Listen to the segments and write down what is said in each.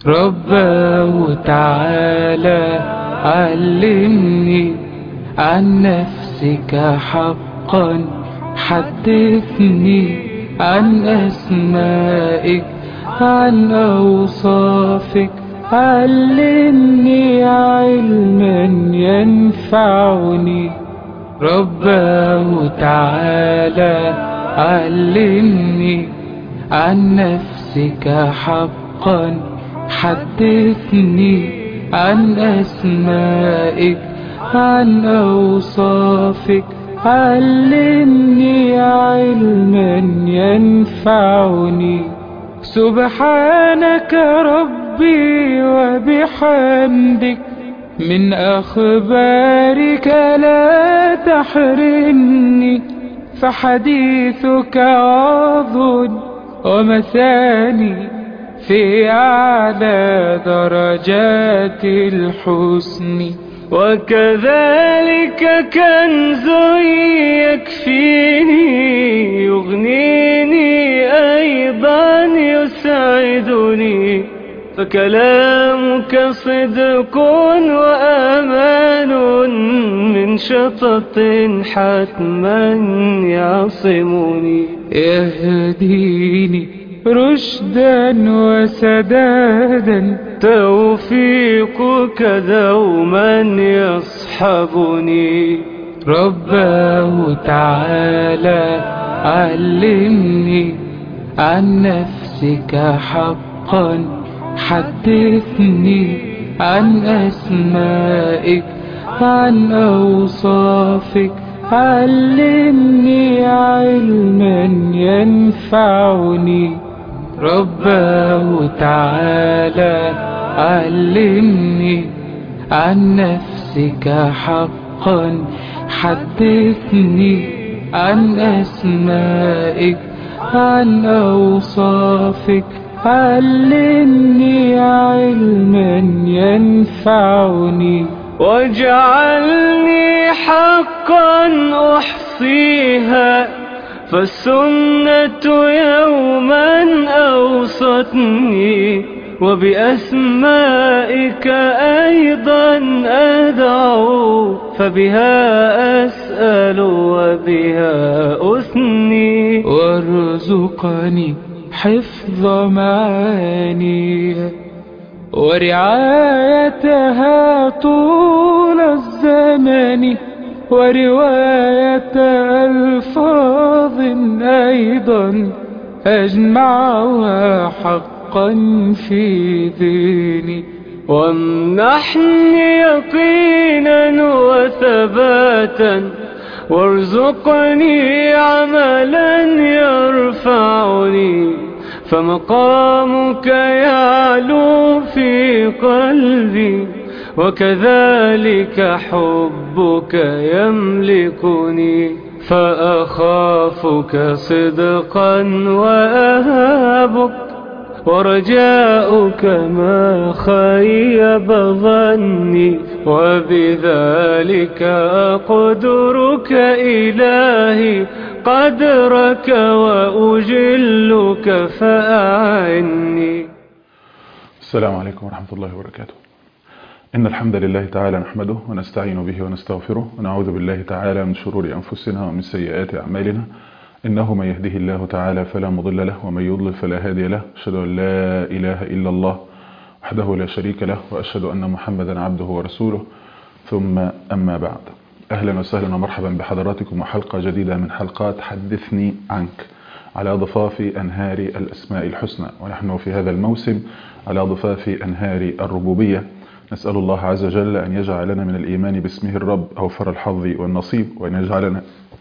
رباه تعالى علمني عن نفسك حقا حدثني عن أسمائك عن أوصافك علمني علما ينفعني رباه تعالى علمني عن نفسك حقا حدثني عن أسمائك عن أوصافك علمني علما ينفعني سبحانك ربي وبحمدك من أخبارك لا تحرمني فحديثك عظ ومثاني في أعلى درجات الحسن وكذلك كنز يكفيني يغنيني أيضا يسعدني فكلامك صدق وأمان من شطط حتما يعصمني يهديني رشدا وسدادا توفيقك دوما يصحبني رباه تعالى علمني عن نفسك حقا حدثني عن أسمائك عن أوصافك علمني علما ينفعني رباه تعالى علمني عن نفسك حقا حدثني عن أسمائك عن أوصافك علمني علما ينفعني واجعلني حقا أحصيها فالسنة يوما أوصتني وبأسمائك أيضا أدعو فبها أسأل وبها أثني وارزقني حفظ معاني ورعايتها طول الزمن ورواية ألفاظ أيضا أجمعها حقا في ذهني وامنحني يقينا وثباتا وارزقني عملا يرفعني فمقامك يعلو في قلبي وكذلك حبك يملكني فأخافك صدقا وأهابك ورجاؤك ما خيب ظني وبذلك أقدرك إلهي قدرك وأجلك فأعني السلام عليكم ورحمة الله وبركاته إن الحمد لله تعالى نحمده ونستعين به ونستغفره ونعوذ بالله تعالى من شرور أنفسنا ومن سيئات أعمالنا إنه من يهده الله تعالى فلا مضل له ومن يضلل فلا هادي له أشهد أن لا إله إلا الله وحده لا شريك له وأشهد أن محمدا عبده ورسوله ثم أما بعد أهلا وسهلا ومرحبا بحضراتكم وحلقة جديدة من حلقات حدثني عنك على ضفاف أنهار الأسماء الحسنى ونحن في هذا الموسم على ضفاف أنهار الربوبية نسأل الله عز وجل أن يجعلنا من الإيمان باسمه الرب أوفر الحظ والنصيب وأن يجعلنا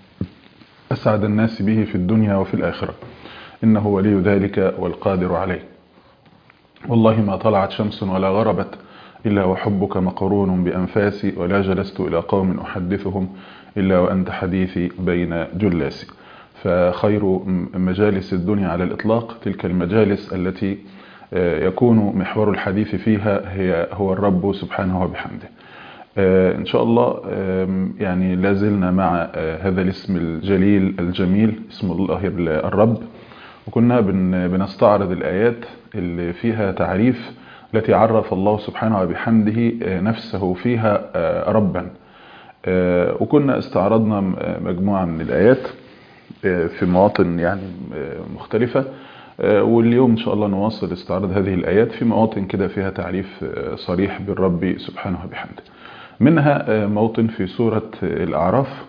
أسعد الناس به في الدنيا وفي الآخرة إنه ولي ذلك والقادر عليه والله ما طلعت شمس ولا غربت إلا وحبك مقرون بأنفاسي ولا جلست إلى قوم أحدثهم إلا وأنت حديثي بين جلاسي فخير مجالس الدنيا على الإطلاق تلك المجالس التي يكون محور الحديث فيها هي هو الرب سبحانه وبحمده إن شاء الله يعني لازلنا مع هذا الاسم الجليل الجميل اسم الله الرب وكنا بنستعرض الآيات اللي فيها تعريف التي عرف الله سبحانه وبحمده نفسه فيها ربا وكنا استعرضنا مجموعة من الآيات في مواطن يعني مختلفة واليوم إن شاء الله نواصل استعراض هذه الآيات في مواطن كده فيها تعريف صريح بالرب سبحانه وبحمده منها موطن في سورة الأعراف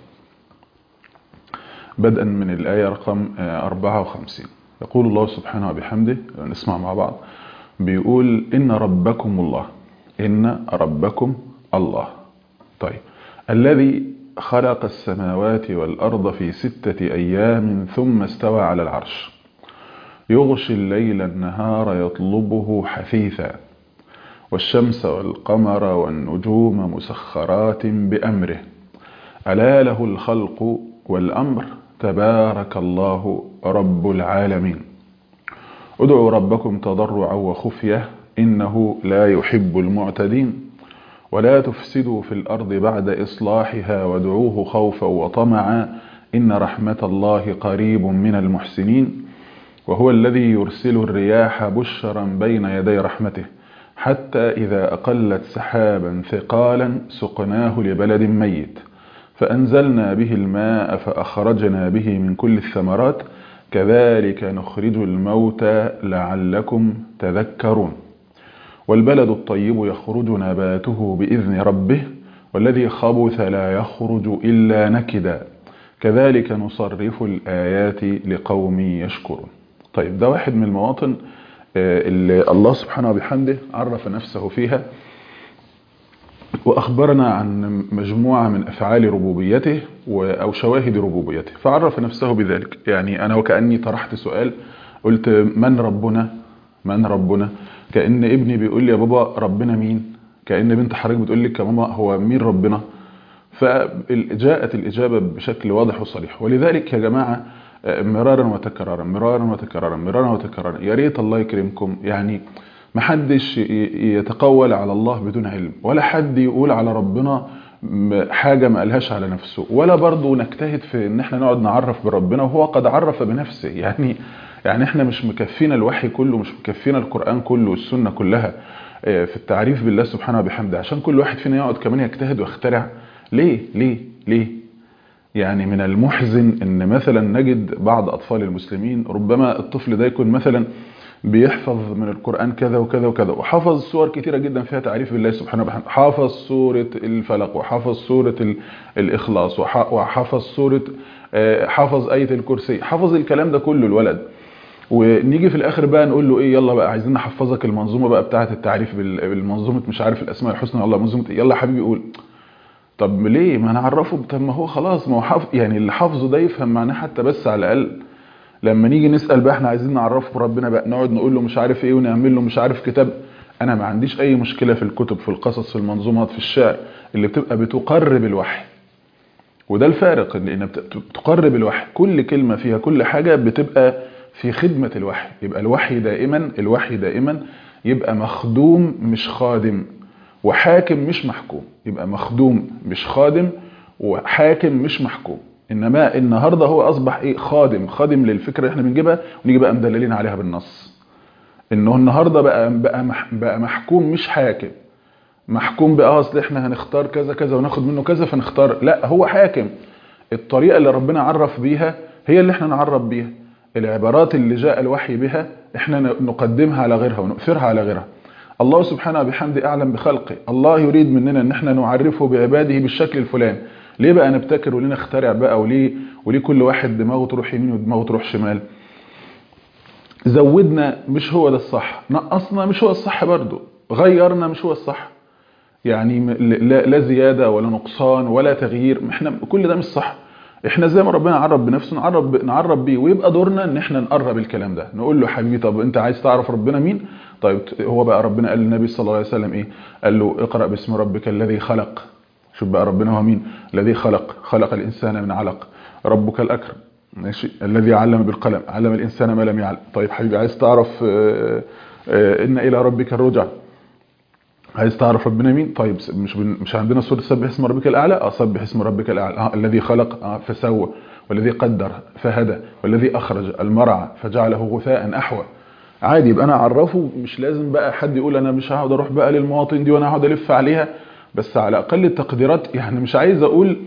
بدءا من الآية رقم 54 يقول الله سبحانه وبحمده نسمع مع بعض بيقول إن ربكم الله إن ربكم الله طيب الذي خلق السماوات والأرض في ستة أيام ثم استوى على العرش يغشي الليل النهار يطلبه حثيثا والشمس والقمر والنجوم مسخرات بأمره ألا له الخلق والأمر تبارك الله رب العالمين ادعوا ربكم تضرعا وخفية إنه لا يحب المعتدين ولا تفسدوا في الأرض بعد إصلاحها وادعوه خوفا وطمعا إن رحمة الله قريب من المحسنين وهو الذي يرسل الرياح بشرا بين يدي رحمته حتى إذا أقلت سحابا ثقالا سقناه لبلد ميت فأنزلنا به الماء فأخرجنا به من كل الثمرات كذلك نخرج الموتى لعلكم تذكرون والبلد الطيب يخرج نباته بإذن ربه والذي خبث لا يخرج إلا نكدا كذلك نصرف الآيات لقوم يشكرون طيب ده واحد من المواطن اللي الله سبحانه وبحمده عرف نفسه فيها وأخبرنا عن مجموعة من أفعال ربوبيته أو شواهد ربوبيته فعرف نفسه بذلك يعني أنا وكأني طرحت سؤال قلت من ربنا من ربنا كأن ابني بيقول لي يا بابا ربنا مين كأن بنت حضرتك بتقول لك يا ماما هو مين ربنا فجاءت الإجابة بشكل واضح وصريح ولذلك يا جماعة مرارا وتكرارا مرارا وتكرارا مرارا وتكرارا يا ريت الله يكرمكم يعني محدش يتقول على الله بدون علم ولا حد يقول على ربنا حاجة ما قالهاش على نفسه ولا برضه نجتهد في ان احنا نقعد نعرف بربنا وهو قد عرف بنفسه يعني يعني احنا مش مكفينا الوحي كله مش مكفينا القرآن كله والسنة كلها في التعريف بالله سبحانه وبحمده عشان كل واحد فينا يقعد كمان يجتهد ويخترع ليه ليه ليه يعني من المحزن ان مثلا نجد بعض اطفال المسلمين ربما الطفل ده يكون مثلا بيحفظ من القرآن كذا وكذا وكذا وحفظ سور كتيرة جدا فيها تعريف بالله سبحانه وبحمده حافظ سورة الفلق وحفظ سورة الإخلاص وحفظ سورة حفظ آية الكرسي حفظ الكلام ده كله الولد ونيجي في الاخر بقى نقول له ايه يلا بقى عايزين نحفظك المنظومه بقى بتاعه التعريف بالمنظومه مش عارف الاسماء الحسنى والله منظومه يلا يا حبيبي قول طب ليه ما نعرفه طب ما هو خلاص ما هو حافظ يعني اللي حافظه ده يفهم معناه حتى بس على الاقل لما نيجي نسال بقى احنا عايزين نعرفه ربنا بقى نقعد نقول له مش عارف ايه ونعمل له مش عارف كتاب انا ما عنديش اي مشكله في الكتب في القصص في المنظومات في الشعر اللي بتبقى بتقرب الوحي وده الفارق لان بتقرب الوحي كل كلمه فيها كل حاجه بتبقى في خدمة الوحي يبقى الوحي دائما الوحي دائما يبقى مخدوم مش خادم وحاكم مش محكوم يبقى مخدوم مش خادم وحاكم مش محكوم انما النهارده هو اصبح ايه خادم خادم للفكره اللي احنا بنجيبها ونيجي بقى مدللين عليها بالنص انه النهارده بقى بقى بقى محكوم مش حاكم محكوم بقى اصل احنا هنختار كذا كذا وناخد منه كذا فنختار لا هو حاكم الطريقه اللي ربنا عرف بيها هي اللي احنا نعرف بيها العبارات اللي جاء الوحي بها احنا نقدمها على غيرها ونؤثرها على غيرها الله سبحانه وبحمده اعلم بخلقه الله يريد مننا ان احنا نعرفه بعباده بالشكل الفلاني ليه بقى نبتكر وليه نخترع بقى وليه وليه كل واحد دماغه تروح يمين ودماغه تروح شمال زودنا مش هو ده الصح نقصنا مش هو الصح برضه غيرنا مش هو الصح يعني لا زيادة ولا نقصان ولا تغيير احنا كل ده مش صح احنا زي ما ربنا عرب بنفسه نعرب نعرب بيه ويبقى دورنا ان احنا نقرب الكلام ده نقول له حبيبي طب انت عايز تعرف ربنا مين طيب هو بقى ربنا قال للنبي صلى الله عليه وسلم ايه قال له اقرا باسم ربك الذي خلق شوف بقى ربنا هو مين الذي خلق خلق الانسان من علق ربك الاكرم ماشي الذي علم بالقلم علم الانسان ما لم يعلم طيب حبيبي عايز تعرف اه اه ان الى ربك الرجع عايز تعرف ربنا مين طيب مش مش عندنا سوره سبح اسم ربك الاعلى اه سبح اسم ربك الاعلى آه الذي خلق آه فسوى والذي قدر فهدى والذي اخرج المرعى فجعله غثاء احوى عادي يبقى انا اعرفه مش لازم بقى حد يقول انا مش هقعد اروح بقى للمواطن دي وانا هقعد الف عليها بس على اقل التقديرات يعني مش عايز اقول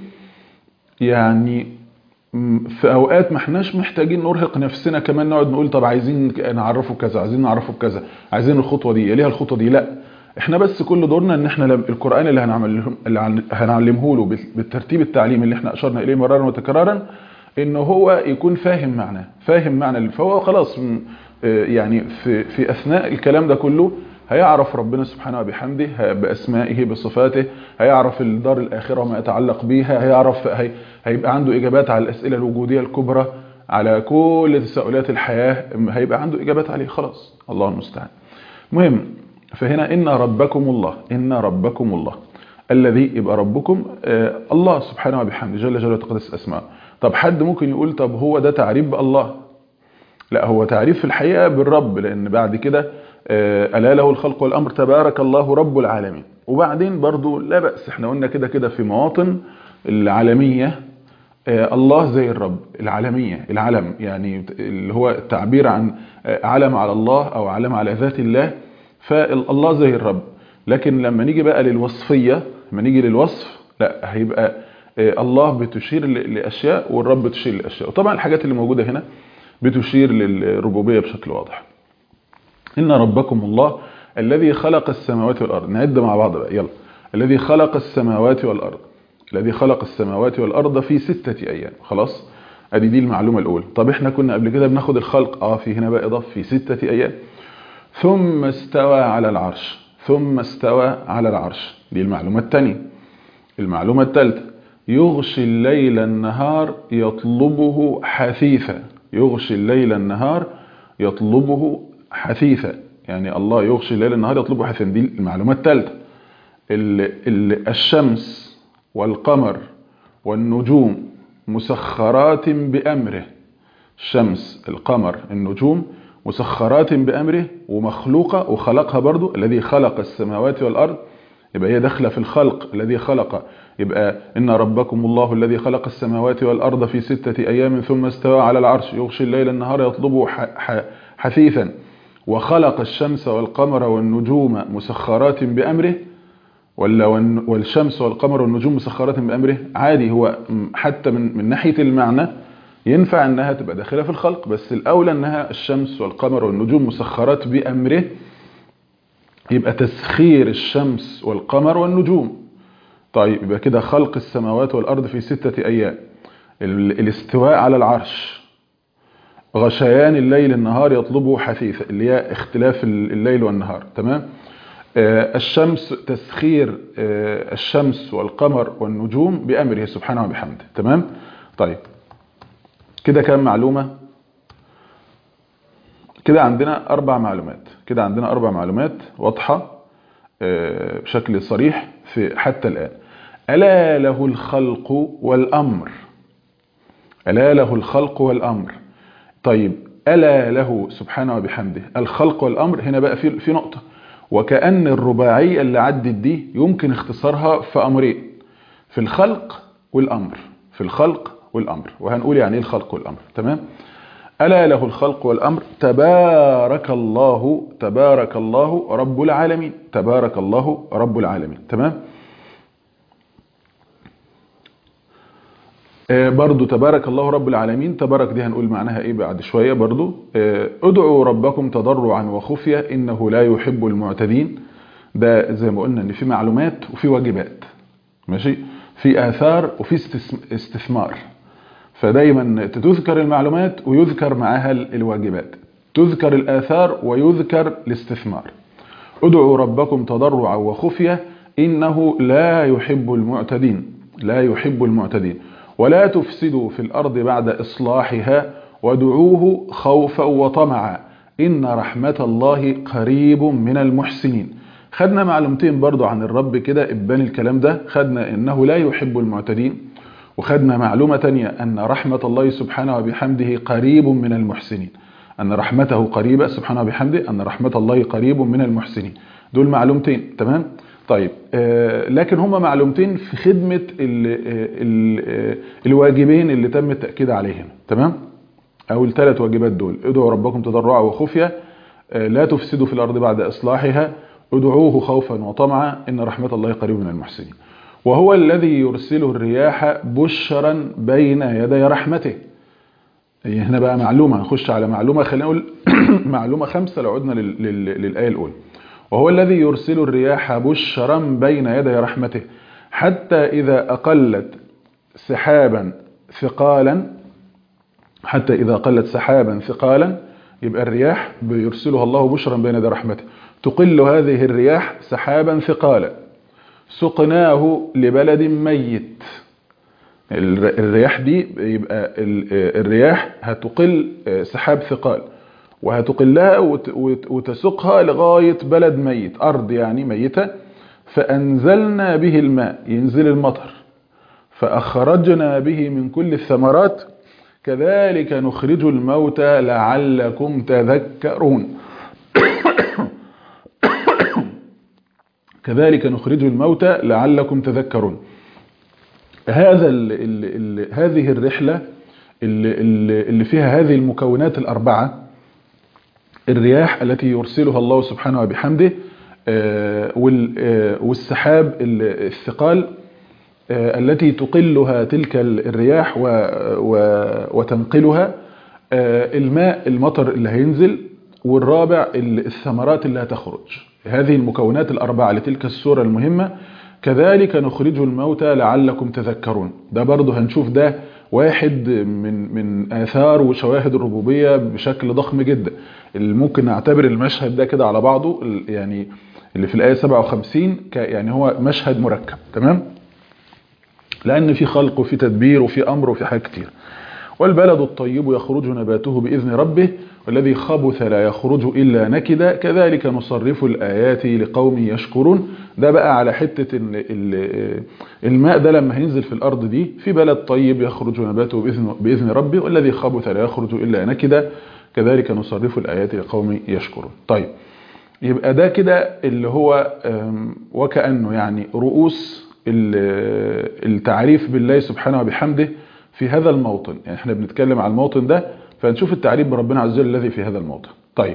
يعني في اوقات ما احناش محتاجين نرهق نفسنا كمان نقعد نقول طب عايزين نعرفه كذا عايزين نعرفه بكذا عايزين الخطوه دي ليها الخطوه دي لا احنا بس كل دورنا ان احنا القران اللي هنعمل اللي هنعلمه له بالترتيب التعليمي اللي احنا اشرنا اليه مرارا وتكرارا ان هو يكون فاهم معناه فاهم معنى فهو خلاص يعني في في اثناء الكلام ده كله هيعرف ربنا سبحانه وبحمده باسمائه بصفاته هيعرف الدار الاخره وما يتعلق بيها هيعرف هي هيبقى عنده اجابات على الاسئله الوجوديه الكبرى على كل تساؤلات الحياه هيبقى عنده اجابات عليه خلاص الله المستعان المهم فهنا ان ربكم الله ان ربكم الله الذي يبقى ربكم آه الله سبحانه وبحمده جل جلاله وتقدس اسماءه طب حد ممكن يقول طب هو ده تعريف بالله لا هو تعريف في الحقيقه بالرب لان بعد كده آه الا له الخلق والامر تبارك الله رب العالمين وبعدين برضو لا باس احنا قلنا كده كده في مواطن العالميه آه الله زي الرب العالميه العلم يعني اللي هو التعبير عن علم على الله او علم على ذات الله فالله زي الرب لكن لما نيجي بقى للوصفية لما نيجي للوصف لا هيبقى الله بتشير لأشياء والرب بتشير لأشياء وطبعا الحاجات اللي موجودة هنا بتشير للربوبية بشكل واضح إن ربكم الله الذي خلق السماوات والأرض نعد مع بعض بقى يلا الذي خلق السماوات والأرض الذي خلق السماوات والأرض في ستة أيام خلاص ادي دي المعلومة الأولى طب احنا كنا قبل كده بناخد الخلق اه في هنا بقى إضافة في ستة أيام ثم استوى على العرش ثم استوى على العرش دي المعلومة الثانية المعلومة الثالثة يغشي الليل النهار يطلبه حثيثا يغشي الليل النهار يطلبه حثيثا يعني الله يغشي الليل النهار يطلبه حثيثا دي المعلومة الثالثة الشمس والقمر والنجوم مسخرات بأمره الشمس القمر النجوم مسخرات بأمره ومخلوقة وخلقها برضو الذي خلق السماوات والأرض يبقى هي داخلة في الخلق الذي خلق يبقى إن ربكم الله الذي خلق السماوات والأرض في ستة أيام ثم استوى على العرش يغشي الليل النهار يطلبه حثيثا وخلق الشمس والقمر والنجوم مسخرات بأمره ولا والشمس والقمر والنجوم مسخرات بأمره عادي هو حتى من, من ناحية المعنى ينفع انها تبقى داخله في الخلق بس الاولى انها الشمس والقمر والنجوم مسخرات بامره يبقى تسخير الشمس والقمر والنجوم طيب يبقى كده خلق السماوات والارض في ستة ايام الاستواء على العرش غشيان الليل النهار يطلبه حثيثا اللي هي اختلاف الليل والنهار تمام آه الشمس تسخير آه الشمس والقمر والنجوم بامره سبحانه وبحمده تمام طيب كده كام معلومة كده عندنا أربع معلومات كده عندنا أربع معلومات واضحة بشكل صريح في حتى الآن ألا له الخلق والأمر ألا له الخلق والأمر طيب ألا له سبحانه وبحمده الخلق والأمر هنا بقى في في نقطة وكأن الرباعية اللي عدت دي يمكن اختصارها في أمرين في الخلق والأمر في الخلق والأمر وهنقول يعني ايه الخلق والأمر تمام ألا له الخلق والأمر تبارك الله تبارك الله رب العالمين تبارك الله رب العالمين تمام آه برضو تبارك الله رب العالمين تبارك دي هنقول معناها ايه بعد شوية برضو آه ادعوا ربكم تضرعا وخفية انه لا يحب المعتدين ده زي ما قلنا ان في معلومات وفي واجبات ماشي في آثار وفي استثمار فدايما تذكر المعلومات ويذكر معها الواجبات تذكر الآثار ويذكر الاستثمار ادعوا ربكم تضرعا وخفية إنه لا يحب المعتدين لا يحب المعتدين ولا تفسدوا في الأرض بعد إصلاحها ودعوه خوفا وطمعا إن رحمة الله قريب من المحسنين خدنا معلومتين برضو عن الرب كده إبان الكلام ده خدنا إنه لا يحب المعتدين وخدنا معلومة تانية أن رحمة الله سبحانه وبحمده قريب من المحسنين أن رحمته قريبة سبحانه وبحمده أن رحمة الله قريب من المحسنين دول معلومتين تمام طيب آه لكن هما معلومتين في خدمة ال ال ال الواجبين اللي تم التأكيد عليهم تمام أو الثلاث واجبات دول ادعوا ربكم تضرعا وخفية لا تفسدوا في الأرض بعد إصلاحها ادعوه خوفا وطمعا إن رحمة الله قريب من المحسنين وهو الذي يرسله الرياح بشرا بين يدي رحمته هنا بقى معلومة نخش على معلومة خلينا نقول معلومة خمسة لو عدنا للآية الأولى وهو الذي يرسل الرياح بشرا بين يدي رحمته حتى إذا أقلت سحابا ثقالا حتى إذا قلت سحابا ثقالا يبقى الرياح بيرسلها الله بشرا بين يدي رحمته تقل هذه الرياح سحابا ثقالا سقناه لبلد ميت الرياح دي يبقى الرياح هتقل سحاب ثقال وهتقلها وتسقها لغاية بلد ميت أرض يعني ميتة فأنزلنا به الماء ينزل المطر فأخرجنا به من كل الثمرات كذلك نخرج الموتى لعلكم تذكرون كذلك نخرج الموتى لعلكم تذكرون هذا ال ال ال هذه الرحلة اللي, اللي فيها هذه المكونات الأربعة الرياح التي يرسلها الله سبحانه وبحمده والسحاب الثقال التي تقلها تلك الرياح وتنقلها الماء المطر اللي هينزل والرابع الثمرات اللي هتخرج هذه المكونات الأربعة لتلك السورة المهمة كذلك نخرج الموتى لعلكم تذكرون ده برضه هنشوف ده واحد من من آثار وشواهد الربوبية بشكل ضخم جدا اللي ممكن نعتبر المشهد ده كده على بعضه يعني اللي في الآية 57 يعني هو مشهد مركب تمام لأن في خلق وفي تدبير وفي أمر وفي حاجات كتير والبلد الطيب يخرج نباته بإذن ربه والذي خبث لا يخرج إلا نكدا كذلك نصرف الآيات لقوم يشكرون ده بقى على حتة الماء ده لما هينزل في الأرض دي في بلد طيب يخرج نباته بإذن, بإذن ربه والذي خبث لا يخرج إلا نكدا كذلك نصرف الآيات لقوم يشكرون طيب يبقى ده كده اللي هو وكأنه يعني رؤوس التعريف بالله سبحانه وبحمده في هذا الموطن يعني احنا بنتكلم على الموطن ده فنشوف التعريف بربنا عز وجل الذي في هذا الموطن طيب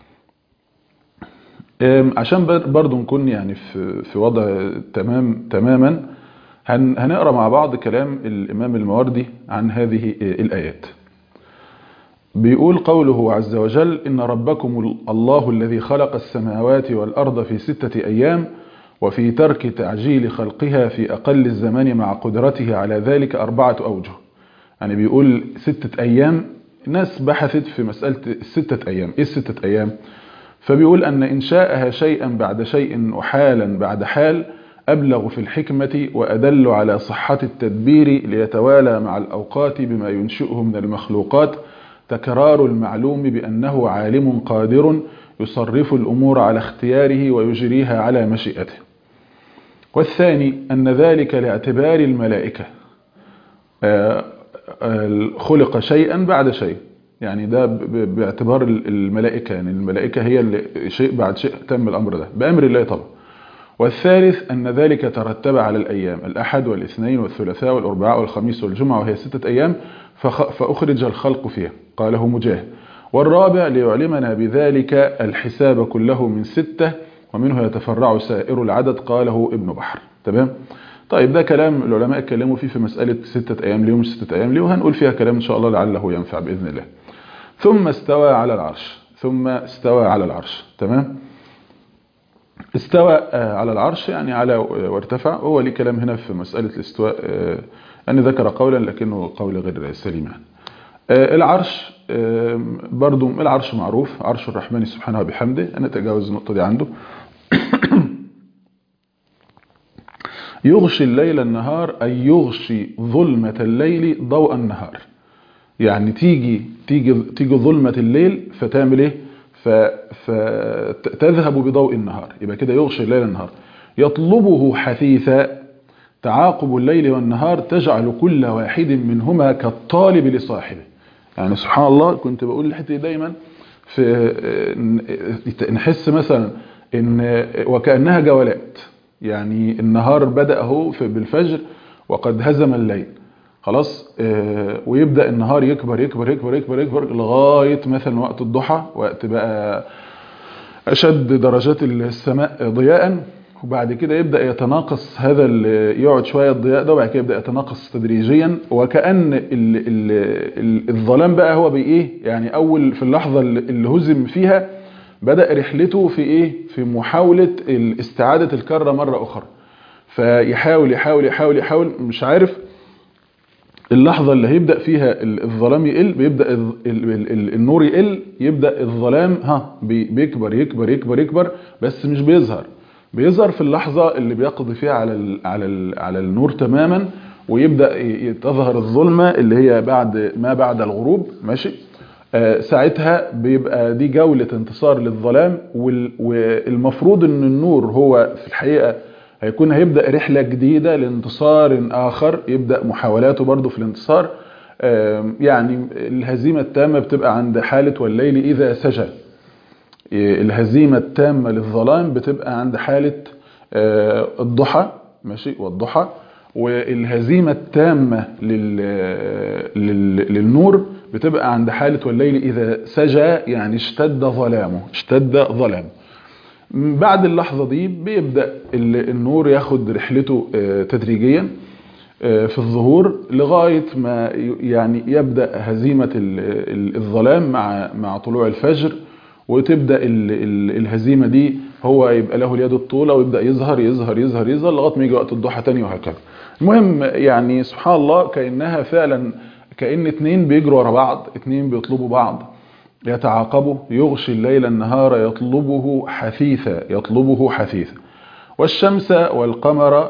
عشان برضو نكون يعني في في وضع تمام تماما هنقرا مع بعض كلام الامام المواردي عن هذه الايات بيقول قوله عز وجل ان ربكم الله الذي خلق السماوات والارض في سته ايام وفي ترك تعجيل خلقها في اقل الزمان مع قدرته على ذلك اربعه اوجه يعني بيقول ستة أيام ناس بحثت في مسألة الستة أيام إيه الستة أيام فبيقول أن إنشاءها شيئا بعد شيء وحالا بعد حال أبلغ في الحكمة وأدل على صحة التدبير ليتوالى مع الأوقات بما ينشئه من المخلوقات تكرار المعلوم بأنه عالم قادر يصرف الأمور على اختياره ويجريها على مشيئته والثاني أن ذلك لاعتبار الملائكة خلق شيئا بعد شيء يعني ده باعتبار الملائكة يعني الملائكة هي اللي شيء بعد شيء تم الأمر ده بأمر الله طبعا والثالث أن ذلك ترتب على الأيام الأحد والاثنين والثلاثاء والأربعاء والخميس والجمعة وهي ستة أيام فأخرج الخلق فيها قاله مجاهد والرابع ليعلمنا بذلك الحساب كله من ستة ومنه يتفرع سائر العدد قاله ابن بحر تمام طيب ده كلام العلماء اتكلموا فيه في مسألة ستة أيام ليه ومش ستة أيام ليه وهنقول فيها كلام إن شاء الله لعله ينفع بإذن الله ثم استوى على العرش ثم استوى على العرش تمام استوى على العرش يعني على وارتفع هو ليه كلام هنا في مسألة الاستواء أن ذكر قولا لكنه قول غير سليم يعني العرش برضو العرش معروف عرش الرحمن سبحانه وبحمده أنا أتجاوز النقطة دي عنده يغشي الليل النهار أي يغشي ظلمة الليل ضوء النهار يعني تيجي تيجي تيجي ظلمة الليل فتعمل ايه فتذهب بضوء النهار يبقى كده يغشي الليل النهار يطلبه حثيثا تعاقب الليل والنهار تجعل كل واحد منهما كالطالب لصاحبه يعني سبحان الله كنت بقول الحته دايما في نحس مثلا ان وكانها جولات يعني النهار بدأ اهو بالفجر وقد هزم الليل خلاص آه ويبدأ النهار يكبر يكبر يكبر يكبر يكبر لغاية مثلا وقت الضحى وقت بقى أشد درجات السماء ضياء وبعد كده يبدأ يتناقص هذا يقعد شوية الضياء ده وبعد كده يبدأ يتناقص تدريجيا وكأن ال ال ال الظلام بقى هو بإيه يعني أول في اللحظة اللي هزم فيها بدأ رحلته في إيه في محاولة استعادة الكرة مرة أخرى فيحاول يحاول يحاول يحاول مش عارف اللحظة اللي هيبدأ فيها الظلام يقل بيبدأ النور يقل يبدأ الظلام ها بيكبر يكبر يكبر يكبر بس مش بيظهر بيظهر في اللحظة اللي بيقضي فيها على ال على ال على النور تماما ويبدأ تظهر الظلمة اللي هي بعد ما بعد الغروب ماشي آه ساعتها بيبقى دي جولة انتصار للظلام والمفروض ان النور هو في الحقيقة هيكون هيبدأ رحلة جديدة لانتصار آخر يبدأ محاولاته برضه في الانتصار آه يعني الهزيمة التامة بتبقى عند حالة والليل إذا سجى الهزيمة التامة للظلام بتبقى عند حالة الضحى ماشي والضحى والهزيمة التامة للنور بتبقى عند حالة والليل إذا سجى يعني اشتد ظلامه اشتد ظلامه بعد اللحظة دي بيبدأ النور ياخد رحلته تدريجيا في الظهور لغاية ما يعني يبدأ هزيمة الظلام مع مع طلوع الفجر وتبدا الهزيمه دي هو يبقى له اليد الطولة ويبدا يظهر يظهر يظهر يظهر لغايه ما يجي وقت الضحى تاني وهكذا. المهم يعني سبحان الله كانها فعلا كان اتنين بيجروا ورا بعض، اتنين بيطلبوا بعض يتعاقبوا يغشي الليل النهار يطلبه حثيثا يطلبه حثيثا. والشمس والقمر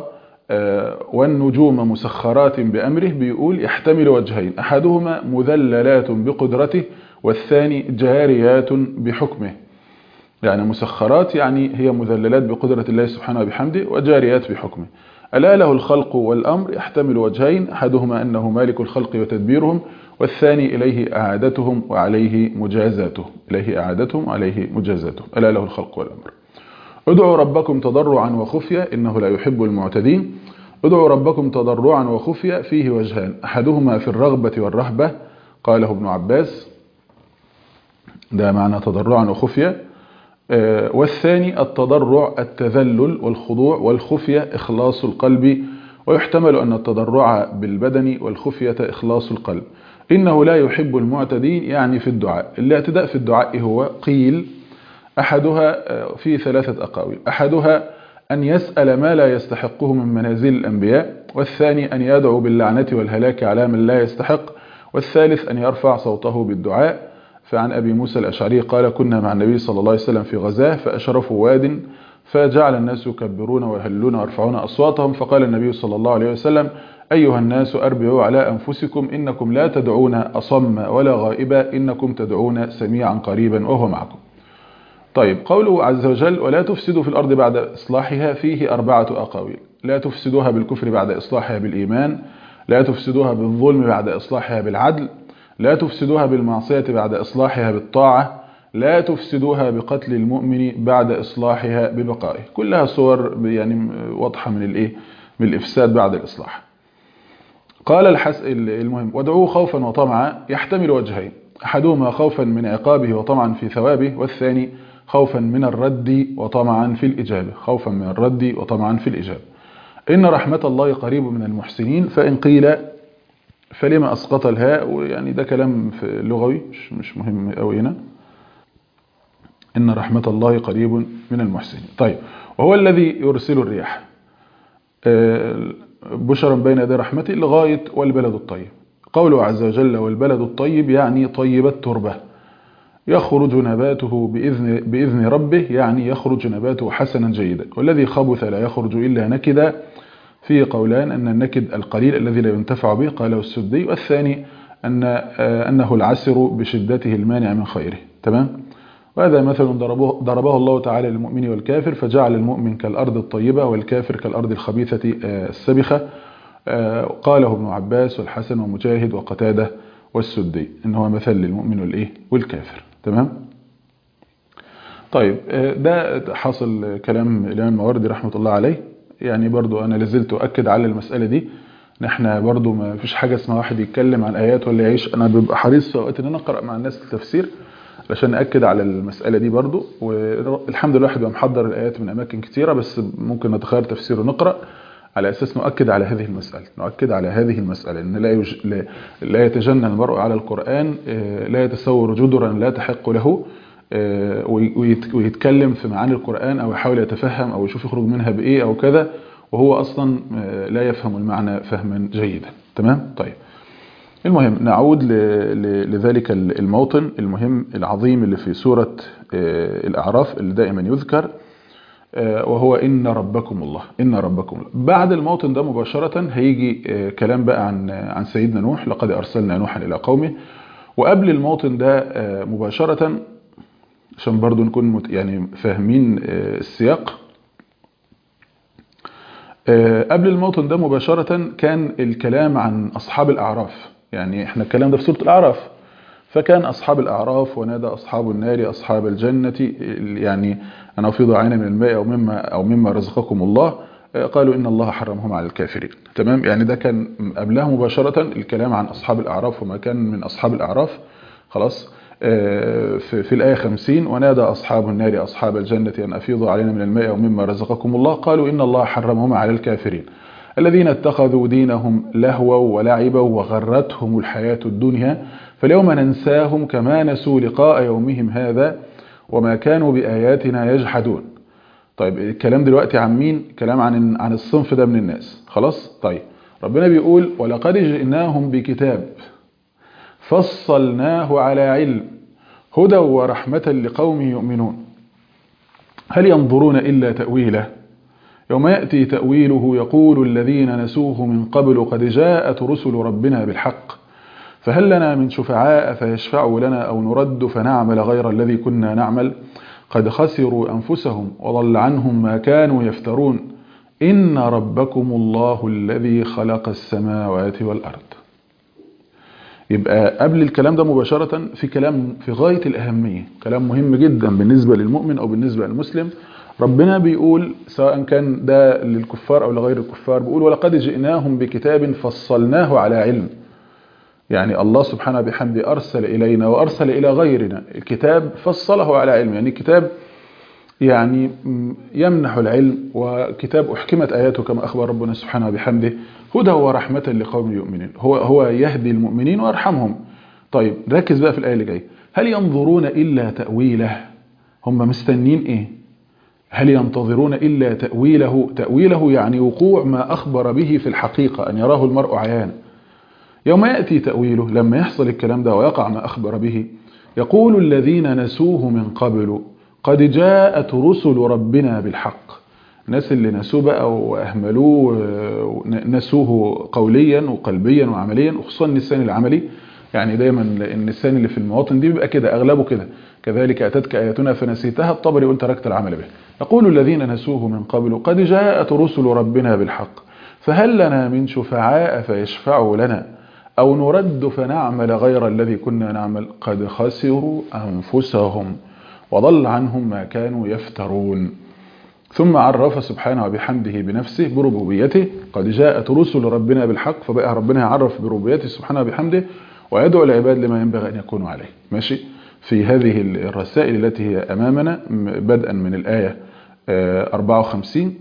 والنجوم مسخرات بأمره بيقول يحتمل وجهين أحدهما مذللات بقدرته والثاني جاريات بحكمه يعني مسخرات يعني هي مذللات بقدرة الله سبحانه وبحمده وجاريات بحكمه ألا له الخلق والأمر يحتمل وجهين أحدهما أنه مالك الخلق وتدبيرهم والثاني إليه أعادتهم وعليه مجازاتهم إليه أعادتهم وعليه مجازاتهم ألا له الخلق والأمر ادعوا ربكم تضرعا وخفية إنه لا يحب المعتدين ادعوا ربكم تضرعا وخفية فيه وجهان أحدهما في الرغبة والرهبة قاله ابن عباس ده معنى تضرعا وخفية والثاني التضرع التذلل والخضوع والخفية إخلاص القلب ويحتمل أن التضرع بالبدن والخفية إخلاص القلب إنه لا يحب المعتدين يعني في الدعاء الاعتداء في الدعاء هو قيل أحدها في ثلاثة أقاويل أحدها أن يسأل ما لا يستحقه من منازل الأنبياء والثاني أن يدعو باللعنة والهلاك على من لا يستحق والثالث أن يرفع صوته بالدعاء فعن أبي موسى الأشعري قال كنا مع النبي صلى الله عليه وسلم في غزاه فأشرفوا واد فجعل الناس يكبرون ويهلون ويرفعون أصواتهم فقال النبي صلى الله عليه وسلم أيها الناس أربعوا على أنفسكم إنكم لا تدعون أصم ولا غائبا إنكم تدعون سميعا قريبا وهو معكم طيب قوله عز وجل ولا تفسدوا في الأرض بعد إصلاحها فيه أربعة أقاويل لا تفسدوها بالكفر بعد إصلاحها بالإيمان لا تفسدوها بالظلم بعد إصلاحها بالعدل لا تفسدوها بالمعصية بعد إصلاحها بالطاعة لا تفسدوها بقتل المؤمن بعد إصلاحها ببقائه كلها صور يعني واضحة من الإيه من الإفساد بعد الإصلاح قال الحس المهم وادعوه خوفا وطمعا يحتمل وجهين أحدهما خوفا من عقابه وطمعا في ثوابه والثاني خوفا من الرد وطمعا في الإجابة خوفا من الرد وطمعا في الإجابة إن رحمة الله قريب من المحسنين فإن قيل فلما أسقط الهاء ويعني ده كلام في لغوي مش, مش مهم قوي هنا إن رحمة الله قريب من المحسنين طيب وهو الذي يرسل الرياح بشرا بين يدي رحمته لغاية والبلد الطيب قوله عز وجل والبلد الطيب يعني طيب التربة يخرج نباته بإذن, بإذن ربه يعني يخرج نباته حسنا جيدا والذي خبث لا يخرج إلا نكدا في قولان أن النكد القليل الذي لا ينتفع به قاله السدي والثاني أن أنه العسر بشدته المانع من خيره تمام وهذا مثل ضربه, ضربه الله تعالى للمؤمن والكافر فجعل المؤمن كالأرض الطيبة والكافر كالأرض الخبيثة السبخة قاله ابن عباس والحسن ومجاهد وقتادة والسدي إن هو مثل للمؤمن والإيه والكافر تمام طيب ده حاصل كلام الإمام المواردي رحمة الله عليه يعني برضو أنا لازلت أؤكد على المسألة دي نحن برضو ما فيش حاجة اسمها واحد يتكلم عن آيات ولا يعيش أنا ببقى حريص في أوقات إن أنا أقرأ مع الناس التفسير علشان ناكد على المساله دي برضو والحمد لله الواحد بقى محضر الايات من اماكن كتيره بس ممكن نتخير تفسير ونقرا على اساس نؤكد على هذه المساله نؤكد على هذه المساله ان لا يج... لا- لا يتجنى المرء على القران آه، لا يتصور جدرا لا تحق له آه، وي- ويت- ويتكلم في معاني القران او يحاول يتفهم او يشوف يخرج منها بايه او كذا وهو اصلا آه، لا يفهم المعنى فهما جيدا تمام طيب المهم نعود ل- ل- لذلك الموطن المهم العظيم اللي في سورة آه، الأعراف اللي دائما يذكر آه، وهو إن ربكم الله إن ربكم الله بعد الموطن ده مباشرة هيجي آه، كلام بقى عن عن سيدنا نوح لقد أرسلنا نوحا إلى قومه وقبل الموطن ده آه، مباشرة عشان برضو نكون مت- يعني فاهمين آه، السياق آه، قبل الموطن ده مباشرة كان الكلام عن أصحاب الأعراف يعني احنا الكلام ده في سورة الأعراف فكان أصحاب الأعراف ونادى أصحاب النار أصحاب الجنة يعني أن أفيض عينا من الماء أو مما, أو مما رزقكم الله آه، قالوا إن الله حرمهم على الكافرين تمام يعني ده كان قبلها مباشرة الكلام عن أصحاب الأعراف وما كان من أصحاب الأعراف خلاص آه، في في الآية 50 ونادى أصحاب النار أصحاب الجنة أن أفيضوا علينا من الماء أو مما رزقكم الله قالوا إن الله حرمهم على الكافرين الذين اتخذوا دينهم لهوا ولعبا وغرتهم الحياة الدنيا فاليوم ننساهم كما نسوا لقاء يومهم هذا وما كانوا بآياتنا يجحدون طيب الكلام دلوقتي عن مين كلام عن عن الصنف ده من الناس خلاص طيب ربنا بيقول ولقد جئناهم بكتاب فصلناه على علم هدى ورحمة لقوم يؤمنون هل ينظرون إلا تأويله يوم يأتي تأويله يقول الذين نسوه من قبل قد جاءت رسل ربنا بالحق فهل لنا من شفعاء فيشفعوا لنا أو نرد فنعمل غير الذي كنا نعمل قد خسروا أنفسهم وضل عنهم ما كانوا يفترون إن ربكم الله الذي خلق السماوات والأرض يبقى قبل الكلام ده مباشرة في كلام في غاية الأهمية كلام مهم جدا بالنسبة للمؤمن أو بالنسبة للمسلم ربنا بيقول سواء كان ده للكفار أو لغير الكفار بيقول ولقد جئناهم بكتاب فصلناه على علم يعني الله سبحانه بحمده أرسل إلينا وأرسل إلى غيرنا الكتاب فصله على علم يعني الكتاب يعني يمنح العلم وكتاب أحكمت آياته كما أخبر ربنا سبحانه بحمده هدى ورحمة لقوم يؤمنين هو هو يهدي المؤمنين ويرحمهم طيب ركز بقى في الآية اللي جايه هل ينظرون إلا تأويله هم مستنين إيه هل ينتظرون إلا تأويله تأويله يعني وقوع ما أخبر به في الحقيقة أن يراه المرء عيانا يوم يأتي تأويله لما يحصل الكلام ده ويقع ما أخبر به يقول الذين نسوه من قبل قد جاءت رسل ربنا بالحق الناس اللي نسوه بقى وأهملوه نسوه قوليا وقلبيا وعمليا وخصوصا النسان العملي يعني دايما النسان اللي في المواطن دي بيبقى كده أغلبه كده كذلك أتتك آياتنا فنسيتها الطبري وانت تركت العمل به يقول الذين نسوه من قبل قد جاءت رسل ربنا بالحق فهل لنا من شفعاء فيشفعوا لنا أو نرد فنعمل غير الذي كنا نعمل قد خسروا أنفسهم وضل عنهم ما كانوا يفترون ثم عرف سبحانه وبحمده بنفسه بربوبيته قد جاءت رسل ربنا بالحق فبقى ربنا يعرف بربوبيته سبحانه وبحمده ويدعو العباد لما ينبغي أن يكونوا عليه ماشي في هذه الرسائل التي هي أمامنا بدءا من الآية 54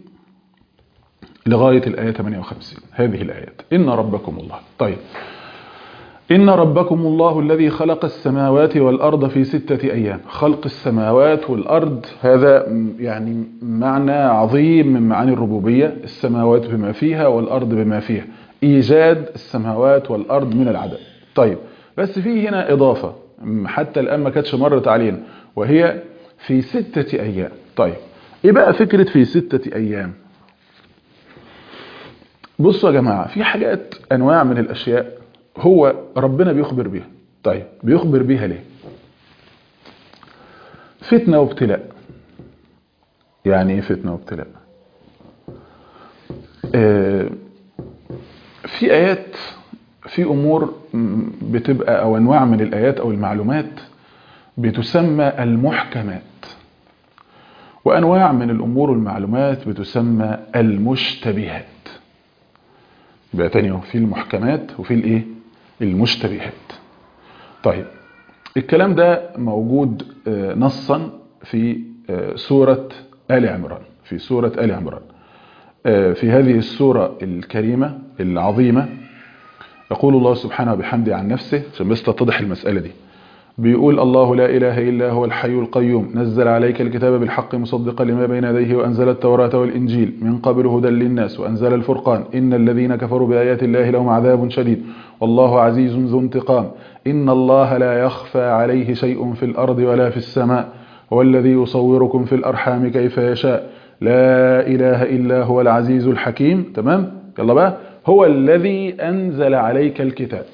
لغاية الآية 58 هذه الآيات إن ربكم الله طيب إن ربكم الله الذي خلق السماوات والأرض في ستة أيام خلق السماوات والأرض هذا يعني معنى عظيم من معاني الربوبية السماوات بما فيها والأرض بما فيها إيجاد السماوات والأرض من العدم طيب بس في هنا إضافة حتى الآن ما كانتش مرت علينا وهي في ستة أيام طيب إيه بقى فكرة في ستة أيام بصوا يا جماعة في حاجات أنواع من الأشياء هو ربنا بيخبر بيها طيب بيخبر بيها ليه فتنة وابتلاء يعني ايه فتنة وابتلاء آه في آيات في أمور بتبقى أو أنواع من الآيات أو المعلومات بتسمى المحكمات وأنواع من الأمور والمعلومات بتسمى المشتبهات يبقى تاني في المحكمات وفي الايه المشتبهات طيب الكلام ده موجود نصا في سورة آل عمران في سورة آل عمران في هذه السورة الكريمة العظيمة يقول الله سبحانه بحمده عن نفسه عشان بس تتضح المسألة دي بيقول الله لا إله إلا هو الحي القيوم نزل عليك الكتاب بالحق مصدقا لما بين يديه وأنزل التوراة والإنجيل من قبل هدى للناس وأنزل الفرقان إن الذين كفروا بآيات الله لهم عذاب شديد والله عزيز ذو انتقام إن الله لا يخفى عليه شيء في الأرض ولا في السماء هو الذي يصوركم في الأرحام كيف يشاء لا إله إلا هو العزيز الحكيم تمام يلا بقى هو الذي أنزل عليك الكتاب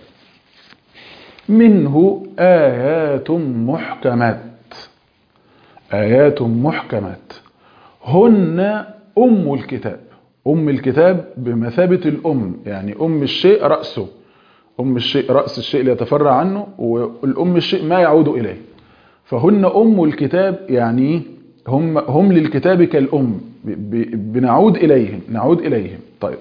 منه آيات محكمات آيات محكمات هن أم الكتاب أم الكتاب بمثابة الأم يعني أم الشيء رأسه أم الشيء رأس الشيء اللي يتفرع عنه والأم الشيء ما يعود إليه فهن أم الكتاب يعني هم, هم للكتاب كالأم بنعود إليهم نعود إليهم طيب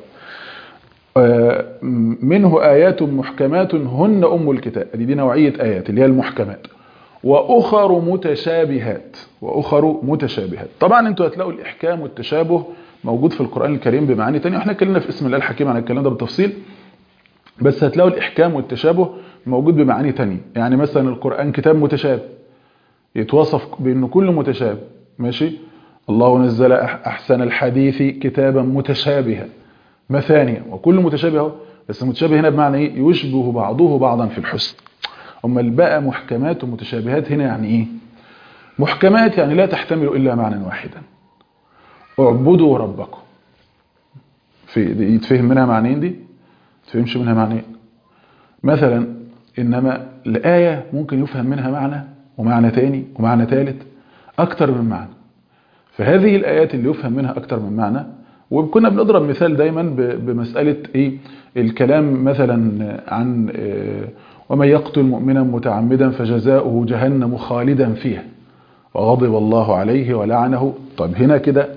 منه آيات محكمات هن أم الكتاب دي, دي نوعية آيات اللي هي المحكمات وأخر متشابهات وأخر متشابهات طبعا انتوا هتلاقوا الإحكام والتشابه موجود في القرآن الكريم بمعاني تانية واحنا اتكلمنا في اسم الله الحكيم عن الكلام ده بالتفصيل بس هتلاقوا الإحكام والتشابه موجود بمعاني تانية يعني مثلا القرآن كتاب متشابه يتوصف بأنه كله متشابه ماشي الله نزل أحسن الحديث كتابا متشابها مثانية وكل متشابه بس متشابه هنا بمعنى ايه يشبه بعضه بعضا في الحسن اما بقى محكمات ومتشابهات هنا يعني ايه محكمات يعني لا تحتمل الا معنى واحدا اعبدوا ربكم في دي يتفهم منها معنيين دي تفهمش منها معنيين مثلا انما الايه ممكن يفهم منها معنى ومعنى تاني ومعنى ثالث اكتر من معنى فهذه الايات اللي يفهم منها اكتر من معنى وكنا بنضرب مثال دايما بمسألة ايه الكلام مثلا عن ومن يقتل مؤمنا متعمدا فجزاؤه جهنم خالدا فيها وغضب الله عليه ولعنه طيب هنا كده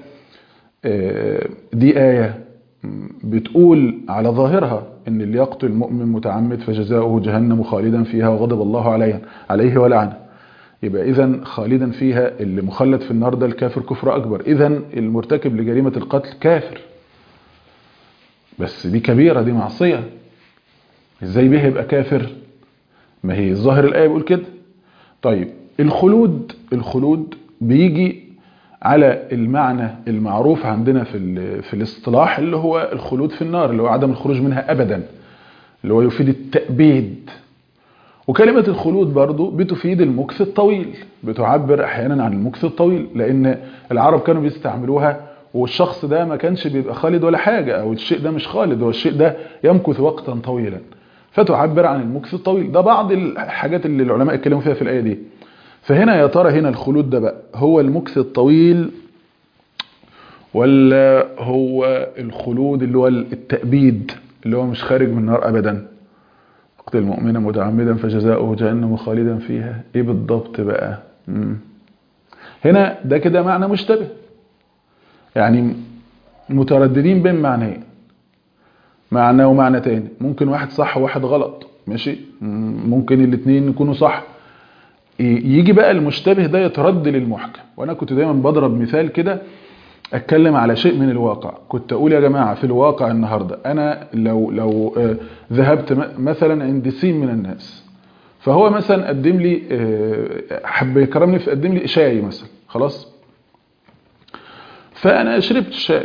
دي آية بتقول على ظاهرها ان اللي يقتل مؤمن متعمد فجزاؤه جهنم خالدا فيها وغضب الله عليه عليه ولعنه يبقى اذا خالدا فيها اللي مخلد في النار ده الكافر كفر اكبر اذا المرتكب لجريمه القتل كافر بس دي كبيره دي معصيه ازاي بيه يبقى كافر ما هي الظاهر الايه بيقول كده طيب الخلود الخلود بيجي على المعنى المعروف عندنا في في الاصطلاح اللي هو الخلود في النار اللي هو عدم الخروج منها ابدا اللي هو يفيد التأبيد وكلمة الخلود برضو بتفيد المكث الطويل بتعبر احيانا عن المكث الطويل لان العرب كانوا بيستعملوها والشخص ده ما كانش بيبقى خالد ولا حاجة او الشيء ده مش خالد هو الشيء ده يمكث وقتا طويلا فتعبر عن المكث الطويل ده بعض الحاجات اللي العلماء اتكلموا فيها في الآية دي فهنا يا ترى هنا الخلود ده بقى هو المكث الطويل ولا هو الخلود اللي هو التأبيد اللي هو مش خارج من النار أبدا اقتل مؤمنا متعمدا فجزاؤه جهنم خالدا فيها ايه بالضبط بقى مم. هنا ده كده معنى مشتبه يعني مترددين بين معنيين معنى ومعنى تاني ممكن واحد صح وواحد غلط ماشي ممكن الاثنين يكونوا صح يجي بقى المشتبه ده يترد للمحكم وانا كنت دايما بضرب مثال كده اتكلم على شيء من الواقع كنت اقول يا جماعة في الواقع النهاردة انا لو لو ذهبت مثلا عند سين من الناس فهو مثلا قدم لي حب يكرمني فقدم لي شاي مثلا خلاص فانا شربت الشاي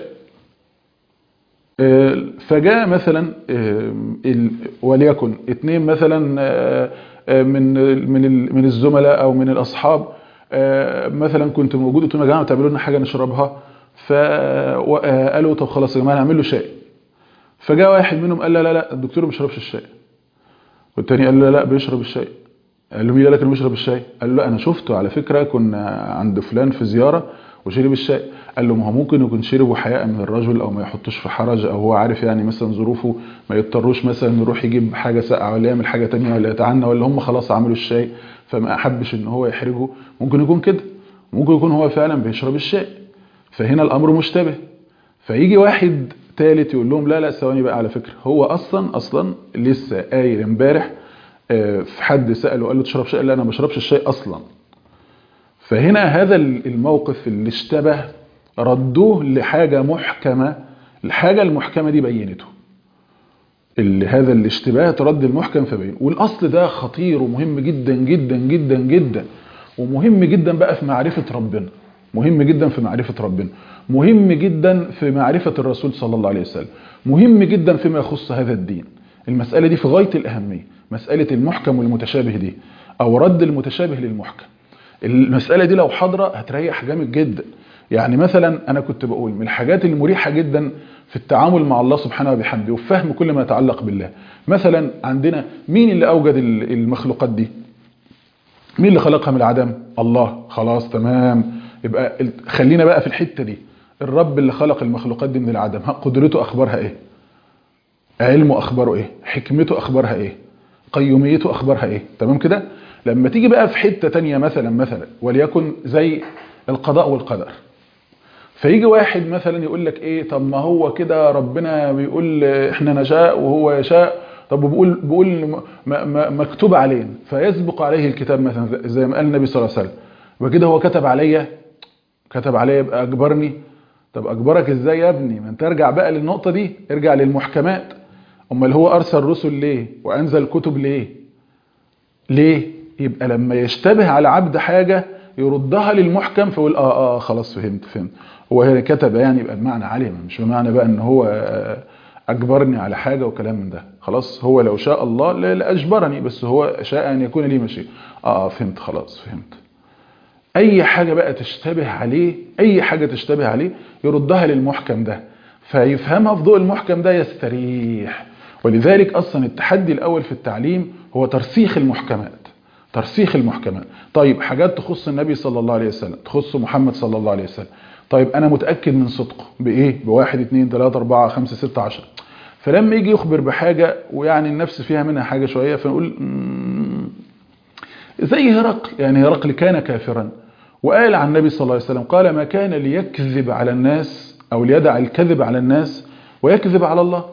فجاء مثلا وليكن اتنين مثلا من من من الزملاء او من الاصحاب مثلا كنت موجود قلت لهم يا جماعه تعملوا لنا حاجه نشربها فقالوا طب خلاص يا جماعه نعمل له شاي فجاء واحد منهم قال لا لا لا الدكتور ما بيشربش الشاي والتاني قال له لا لا بيشرب الشاي قال له مين قال لك انه بيشرب الشاي قال له لا انا شفته على فكره كنا عند فلان في زياره وشرب الشاي قال له ما هو ممكن يكون شربه حياء من الرجل او ما يحطوش في حرج او هو عارف يعني مثلا ظروفه ما يضطروش مثلا يروح يجيب حاجه ساقعه ولا يعمل حاجه تانية ولا يتعنى ولا هم خلاص عملوا الشاي فما احبش ان هو يحرجه ممكن يكون كده ممكن يكون هو فعلا بيشرب الشاي فهنا الامر مشتبه فيجي واحد ثالث يقول لهم لا لا ثواني بقى على فكره هو اصلا اصلا لسه قايل امبارح آه، في حد ساله قال له تشرب شاي قال له انا ما بشربش الشاي اصلا فهنا هذا الموقف اللي اشتبه ردوه لحاجه محكمه الحاجه المحكمه دي بينته اللي هذا الاشتباه ترد المحكم فبين والاصل ده خطير ومهم جدا جدا جدا جدا ومهم جدا بقى في معرفة ربنا مهم جدا في معرفة ربنا مهم جدا في معرفة الرسول صلى الله عليه وسلم مهم جدا فيما يخص هذا الدين المسألة دي في غاية الأهمية مسألة المحكم والمتشابه دي أو رد المتشابه للمحكم المسألة دي لو حاضرة هتريح جامد جدا يعني مثلا أنا كنت بقول من الحاجات المريحة جدا في التعامل مع الله سبحانه وبحمده وفهم كل ما يتعلق بالله مثلا عندنا مين اللي أوجد المخلوقات دي مين اللي خلقها من العدم الله خلاص تمام يبقى خلينا بقى في الحتة دي الرب اللي خلق المخلوقات دي من العدم قدرته أخبارها إيه علمه أخباره إيه حكمته أخبارها إيه قيوميته أخبارها إيه تمام كده لما تيجي بقى في حتة تانية مثلا مثلا وليكن زي القضاء والقدر فيجي واحد مثلا يقول لك ايه طب ما هو كده ربنا بيقول احنا نشاء وهو يشاء طب بيقول بيقول مكتوب علينا فيسبق عليه الكتاب مثلا زي ما قال النبي صلى الله عليه وسلم وكده هو كتب عليا كتب عليا يبقى اجبرني طب اجبرك ازاي يا ابني ما انت ارجع بقى للنقطه دي ارجع للمحكمات امال هو ارسل رسل ليه وانزل كتب ليه ليه يبقى لما يشتبه على عبد حاجه يردها للمحكم فيقول اه اه خلاص فهمت فهمت هو هنا كتب يعني يبقى بمعنى علم مش بمعنى بقى ان هو اجبرني على حاجة وكلام من ده خلاص هو لو شاء الله لاجبرني بس هو شاء ان يكون لي مشيئة اه فهمت خلاص فهمت اي حاجة بقى تشتبه عليه اي حاجة تشتبه عليه يردها للمحكم ده فيفهمها في ضوء المحكم ده يستريح ولذلك اصلا التحدي الاول في التعليم هو ترسيخ المحكمات ترسيخ المحكمات طيب حاجات تخص النبي صلى الله عليه وسلم تخص محمد صلى الله عليه وسلم طيب انا متأكد من صدقه بايه بواحد اتنين تلاتة اربعة خمسة ستة عشر فلما يجي يخبر بحاجة ويعني النفس فيها منها حاجة شوية فنقول زي هرقل يعني هرقل كان كافرا وقال عن النبي صلى الله عليه وسلم قال ما كان ليكذب على الناس او ليدع الكذب على الناس ويكذب على الله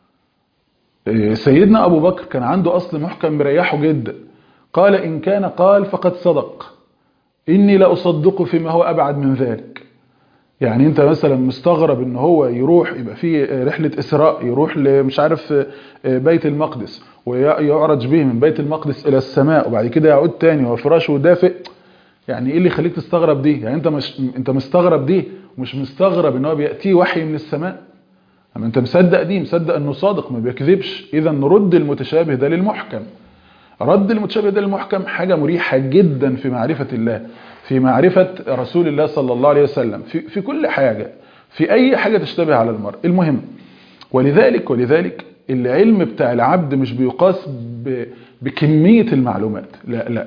سيدنا ابو بكر كان عنده اصل محكم مريحه جدا قال إن كان قال فقد صدق إني لأصدق فيما هو أبعد من ذلك يعني أنت مثلا مستغرب إن هو يروح يبقى في رحلة إسراء يروح مش عارف بيت المقدس ويعرج به من بيت المقدس إلى السماء وبعد كده يعود تاني وفراشه دافئ يعني إيه اللي يخليك تستغرب دي يعني أنت مش أنت مستغرب دي ومش مستغرب إن هو بيأتيه وحي من السماء أما أنت مصدق دي مصدق إنه صادق ما بيكذبش إذا نرد المتشابه ده للمحكم رد المتشابه ده للمحكم حاجة مريحة جدا في معرفة الله في معرفة رسول الله صلى الله عليه وسلم في, في كل حاجة في أي حاجة تشتبه على المرء المهم ولذلك ولذلك العلم بتاع العبد مش بيقاس بكمية المعلومات لا لا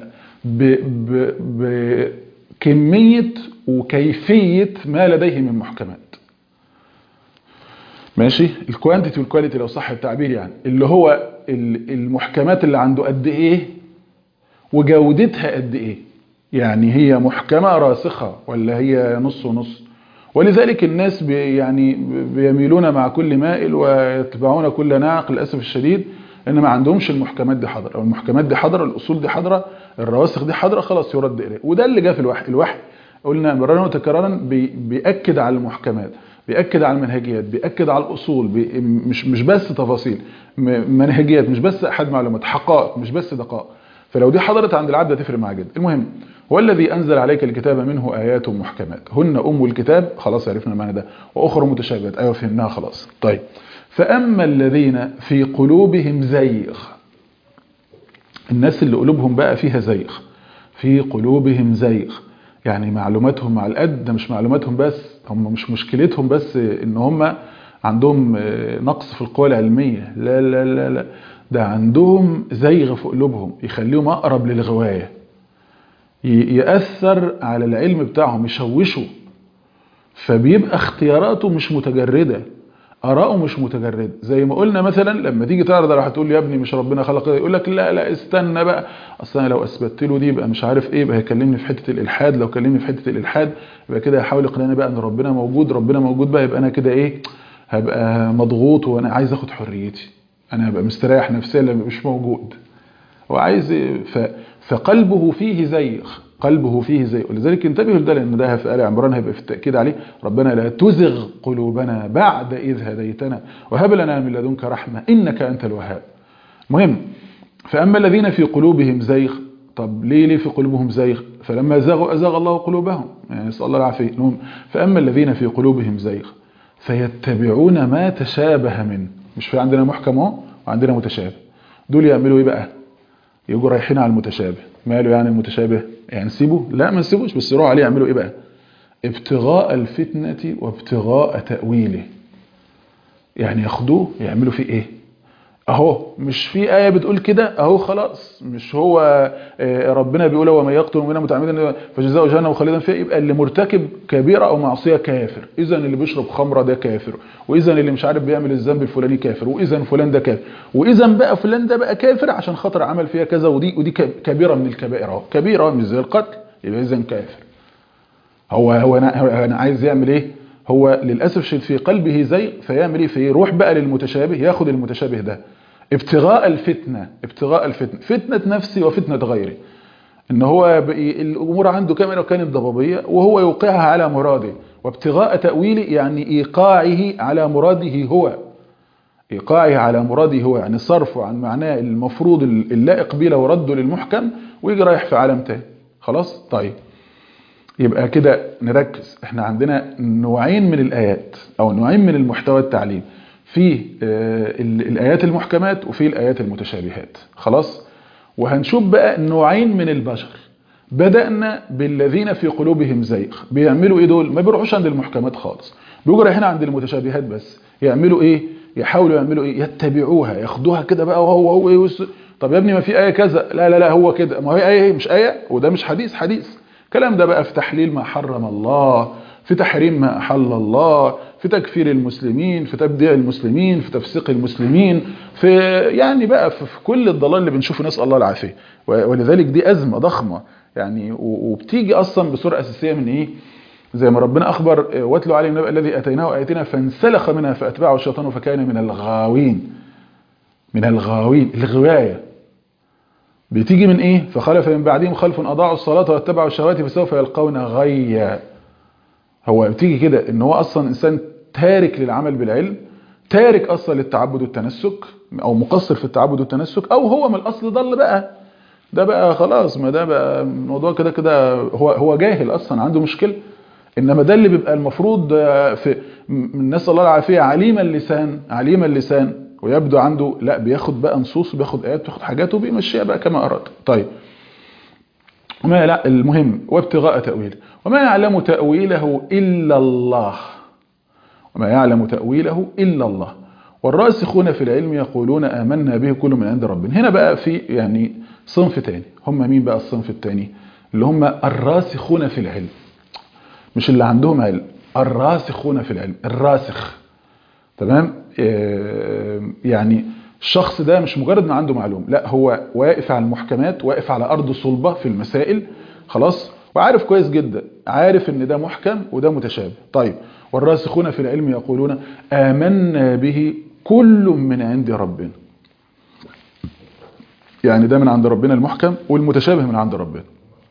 بكمية وكيفية ما لديه من محكمات ماشي الكوانتيتي والكواليتي لو صح التعبير يعني اللي هو المحكمات اللي عنده قد ايه وجودتها قد ايه يعني هي محكمة راسخة ولا هي نص ونص ولذلك الناس بي يعني بيميلون مع كل مائل ويتبعون كل ناعق للأسف الشديد ان ما عندهمش المحكمات دي حاضره او المحكمات دي حاضره الاصول دي حاضره الرواسخ دي حاضره خلاص يرد اليه وده اللي جاء في الوحي الوحي قلنا مرارا وتكرارا بي بيأكد على المحكمات بيأكد على المنهجيات بيأكد على الأصول بي مش مش بس تفاصيل منهجيات مش بس أحد معلومات حقائق مش بس دقائق فلو دي حضرت عند العبد هتفرق معاه جدا المهم هو الذي أنزل عليك الكتاب منه آيات محكمات هن أم الكتاب خلاص عرفنا المعنى ده وأخرى متشابهات أيوة فهمناها خلاص طيب فأما الذين في قلوبهم زيغ الناس اللي قلوبهم بقى فيها زيغ في قلوبهم زيغ يعني معلوماتهم مع القد ده مش معلوماتهم بس هم مش مشكلتهم بس ان هم عندهم نقص في القوى العلمية لا لا لا لا ده عندهم زيغ في قلوبهم يخليهم أقرب للغواية يأثر على العلم بتاعهم يشوشوا فبيبقى اختياراته مش متجردة آراءه مش متجردة زي ما قلنا مثلا لما تيجي تعرض على هتقول يا ابني مش ربنا خلق يقول لك لا لا استنى بقى اصل انا لو اثبتت له دي يبقى مش عارف ايه يبقى هيكلمني في حته الالحاد لو كلمني في حته الالحاد يبقى كده هيحاول يقنعني بقى ان ربنا موجود ربنا موجود بقى يبقى انا كده ايه هبقى مضغوط وانا عايز اخد حريتي انا هبقى مستريح نفسيا لما مش موجود هو عايز ف... فقلبه فيه زيغ قلبه فيه زيغ ولذلك انتبهوا لده لان ده في ال عمران هيبقى في التاكيد عليه ربنا لا تزغ قلوبنا بعد اذ هديتنا وهب لنا من لدنك رحمه انك انت الوهاب مهم فاما الذين في قلوبهم زيغ طب ليه ليه في قلوبهم زيغ فلما زاغوا ازاغ الله قلوبهم يعني نسال الله العافيه فاما الذين في قلوبهم زيغ فيتبعون ما تشابه منه مش في عندنا محكم اهو وعندنا متشابه دول يعملوا ايه بقى يجوا رايحين على المتشابه ماله يعني المتشابه يعني نسيبه لا ما نسيبوش بس يروحوا عليه يعملوا ايه بقى ابتغاء الفتنة وابتغاء تأويله يعني ياخدوه يعملوا فيه ايه اهو مش في آية بتقول كده اهو خلاص مش هو ربنا بيقول ومن يقتل مؤمنا متعمدا فجزاؤه جهنم خالدا فيها يبقى اللي مرتكب كبيرة او معصية كافر اذا اللي بيشرب خمرة ده كافر واذا اللي مش عارف بيعمل الذنب الفلاني كافر واذا فلان ده كافر واذا بقى فلان ده بقى كافر عشان خاطر عمل فيها كذا ودي ودي كبيرة من الكبائر اهو كبيرة مش زي القتل يبقى اذا كافر هو هو انا, أنا عايز يعمل ايه هو للاسف شيء في قلبه زي فيعمل ايه فيروح بقى للمتشابه ياخد المتشابه ده ابتغاء الفتنة ابتغاء الفتنة فتنة نفسي وفتنة غيري ان هو الامور عنده كما لو كانت ضبابية وهو يوقعها على مراده وابتغاء تأويله يعني ايقاعه على مراده هو ايقاعه على مراده هو يعني صرفه عن معناه المفروض اللائق به لو رده للمحكم ويجي رايح في عالم تاني خلاص طيب يبقى كده نركز احنا عندنا نوعين من الايات او نوعين من المحتوى التعليم في الآيات المحكمات وفي الآيات المتشابهات خلاص وهنشوف بقى نوعين من البشر بدأنا بالذين في قلوبهم زيغ بيعملوا ايه دول ما بيروحوش عند المحكمات خالص بيجوا رايحين عند المتشابهات بس يعملوا ايه يحاولوا يعملوا ايه يتبعوها ياخدوها كده بقى وهو هو ايه طب يا ابني ما في آية كذا لا لا لا هو كده ما هي آية مش آية وده مش حديث حديث الكلام ده بقى في تحليل ما حرم الله في تحريم ما أحل الله في تكفير المسلمين في تبديع المسلمين في تفسيق المسلمين في يعني بقى في كل الضلال اللي بنشوفه نسأل الله العافية ولذلك دي أزمة ضخمة يعني وبتيجي أصلا بصورة أساسية من إيه زي ما ربنا أخبر واتلوا عليه النبأ الذي أتيناه آياتنا فانسلخ منها فأتبعه الشيطان فكان من الغاوين من الغاوين الغواية بتيجي من إيه فخلف من بعدهم خلف أضاعوا الصلاة واتبعوا الشهوات فسوف يلقون غيا هو بتيجي كده ان هو اصلا انسان تارك للعمل بالعلم تارك اصلا للتعبد والتنسك او مقصر في التعبد والتنسك او هو من الاصل ضل بقى ده بقى خلاص ما ده بقى الموضوع كده كده هو هو جاهل اصلا عنده مشكله انما ده اللي بيبقى المفروض في الناس الله العافيه عليم اللسان عليم اللسان ويبدو عنده لا بياخد بقى نصوص بياخد ايات بياخد حاجات وبيمشيها بقى كما اراد طيب وما لا المهم وابتغاء تأويله وما يعلم تأويله إلا الله وما يعلم تأويله إلا الله والراسخون في العلم يقولون آمنا به كل من عند ربنا هنا بقى في يعني صنف تاني هم مين بقى الصنف التاني اللي هم الراسخون في العلم مش اللي عندهم علم الراسخون في العلم الراسخ تمام يعني الشخص ده مش مجرد ما عنده معلوم لا هو واقف على المحكمات واقف على أرض صلبة في المسائل خلاص وعارف كويس جدا عارف ان ده محكم وده متشابه طيب والراسخون في العلم يقولون آمنا به كل من عند ربنا يعني ده من عند ربنا المحكم والمتشابه من عند ربنا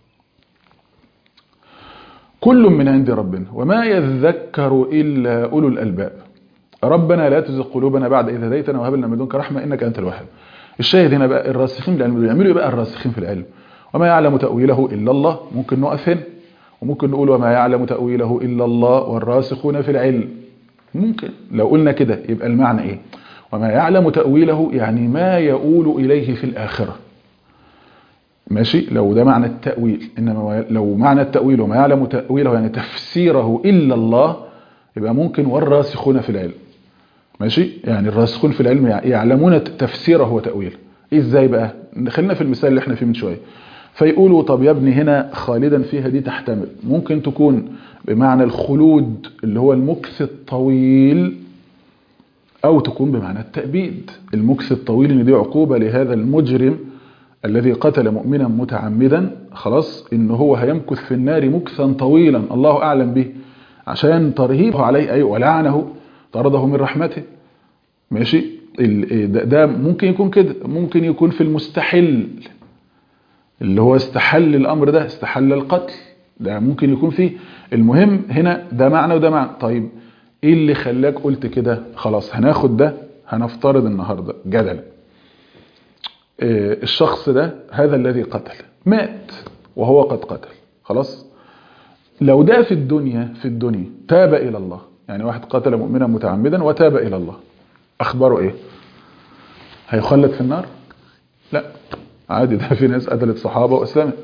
كل من عند ربنا وما يذكر إلا أولو الألباب ربنا لا تزغ قلوبنا بعد إذ هديتنا وهب لنا من لدنك رحمة إنك أنت الوهاب الشاهد هنا بقى الراسخين في العلم يعملوا بقى الراسخين في العلم وما يعلم تأويله إلا الله ممكن نقف هنا وممكن نقول وما يعلم تأويله إلا الله والراسخون في العلم ممكن لو قلنا كده يبقى المعنى إيه وما يعلم تأويله يعني ما يؤول إليه في الآخرة ماشي لو ده معنى التأويل إنما لو معنى التأويل وما يعلم تأويله يعني تفسيره إلا الله يبقى ممكن والراسخون في العلم ماشي يعني الراسخون في العلم يعلمون تفسيره وتأويله ازاي بقى خلينا في المثال اللي احنا فيه من شويه فيقولوا طب يا ابني هنا خالدا فيها دي تحتمل ممكن تكون بمعنى الخلود اللي هو المكث الطويل او تكون بمعنى التأبيد المكث الطويل ان دي عقوبة لهذا المجرم الذي قتل مؤمنا متعمدا خلاص ان هو هيمكث في النار مكثا طويلا الله اعلم به عشان ترهيبه عليه اي ولعنه طرده من رحمته ماشي ال- ده, ده ممكن يكون كده ممكن يكون في المستحل اللي هو استحل الامر ده استحل القتل ده ممكن يكون فيه المهم هنا ده معنى وده معنى طيب ايه اللي خلاك قلت كده خلاص هناخد ده هنفترض النهارده جدلا آه، الشخص ده هذا الذي قتل مات وهو قد قتل خلاص لو ده في الدنيا في الدنيا تاب الى الله يعني واحد قتل مؤمنا متعمدا وتاب الى الله اخباره ايه هيخلد في النار لا عادي ده في ناس قتلت صحابه واسلمت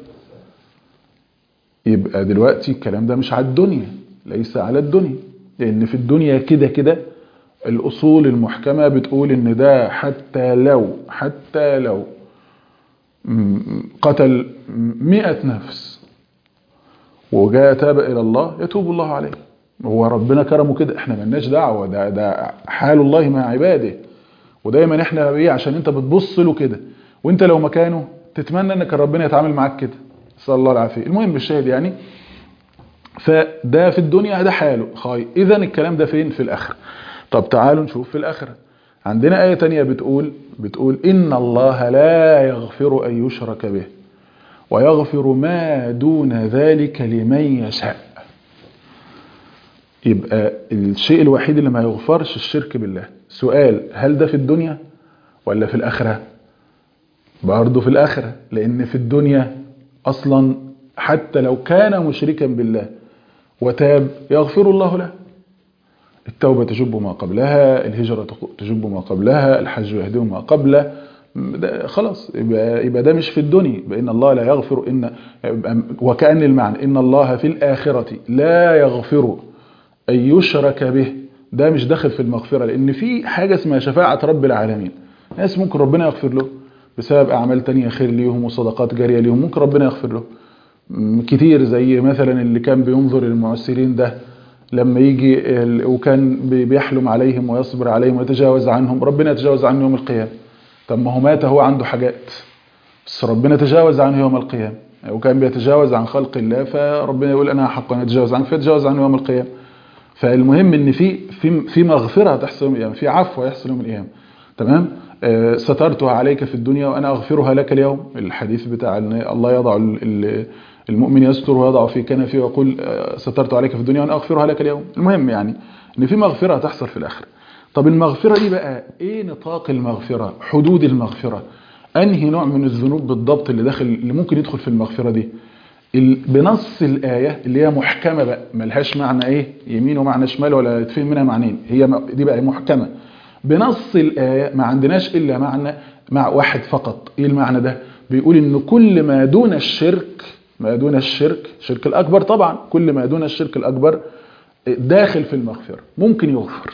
يبقى دلوقتي الكلام ده مش على الدنيا ليس على الدنيا لان في الدنيا كده كده الاصول المحكمه بتقول ان ده حتى لو حتى لو م- قتل مئة نفس وجاء تاب الى الله يتوب الله عليه هو ربنا كرمه كده احنا ملناش دعوه ده ده حال الله مع عباده ودايما احنا ايه عشان انت بتبص له كده وانت لو مكانه تتمنى ان كان ربنا يتعامل معاك كده صلى الله العافيه المهم الشاهد يعني فده في الدنيا ده حاله خاي اذا الكلام ده فين في الاخره طب تعالوا نشوف في الاخره عندنا آية تانية بتقول بتقول إن الله لا يغفر أن يشرك به ويغفر ما دون ذلك لمن يشاء يبقى الشيء الوحيد اللي ما يغفرش الشرك بالله سؤال هل ده في الدنيا ولا في الآخرة برضه في الآخرة لأن في الدنيا أصلا حتى لو كان مشركا بالله وتاب يغفر الله له التوبة تجب ما قبلها الهجرة تجب ما قبلها الحج يهدم ما قبله ده خلاص يبقى, يبقى ده مش في الدنيا بأن الله لا يغفر إن وكأن المعنى إن الله في الآخرة لا يغفر أن يشرك به ده مش داخل في المغفرة لأن في حاجة اسمها شفاعة رب العالمين ناس ممكن ربنا يغفر له بسبب أعمال تانية خير ليهم وصدقات جارية ليهم ممكن ربنا يغفر له كتير زي مثلا اللي كان بينظر المعسرين ده لما يجي وكان بيحلم عليهم ويصبر عليهم ويتجاوز عنهم ربنا يتجاوز عنه يوم القيامة طب ما هو مات هو عنده حاجات بس ربنا تجاوز عنه يوم القيامة وكان بيتجاوز عن خلق الله فربنا يقول انا حق ان اتجاوز عنه فيتجاوز عنه يوم القيامة فالمهم ان في في في مغفرة تحصل يوم القيامة في عفو يحصل يوم القيامة تمام آه سترتها عليك في الدنيا وانا اغفرها لك اليوم الحديث بتاع ان الله يضع المؤمن يستر ويضع في كنفه ويقول سترت عليك في الدنيا وانا اغفرها لك اليوم المهم يعني ان في مغفرة تحصل في الاخره طب المغفرة دي بقى ايه نطاق المغفرة حدود المغفرة انهي نوع من الذنوب بالضبط اللي داخل اللي ممكن يدخل في المغفرة دي بنص الآية اللي هي محكمة بقى ملهاش معنى ايه يمين ومعنى شمال ولا يتفهم منها معنين هي دي بقى محكمة بنص الآية ما عندناش إلا معنى مع واحد فقط ايه المعنى ده بيقول ان كل ما دون الشرك ما دون الشرك الشرك الأكبر طبعا كل ما دون الشرك الأكبر داخل في المغفرة ممكن يغفر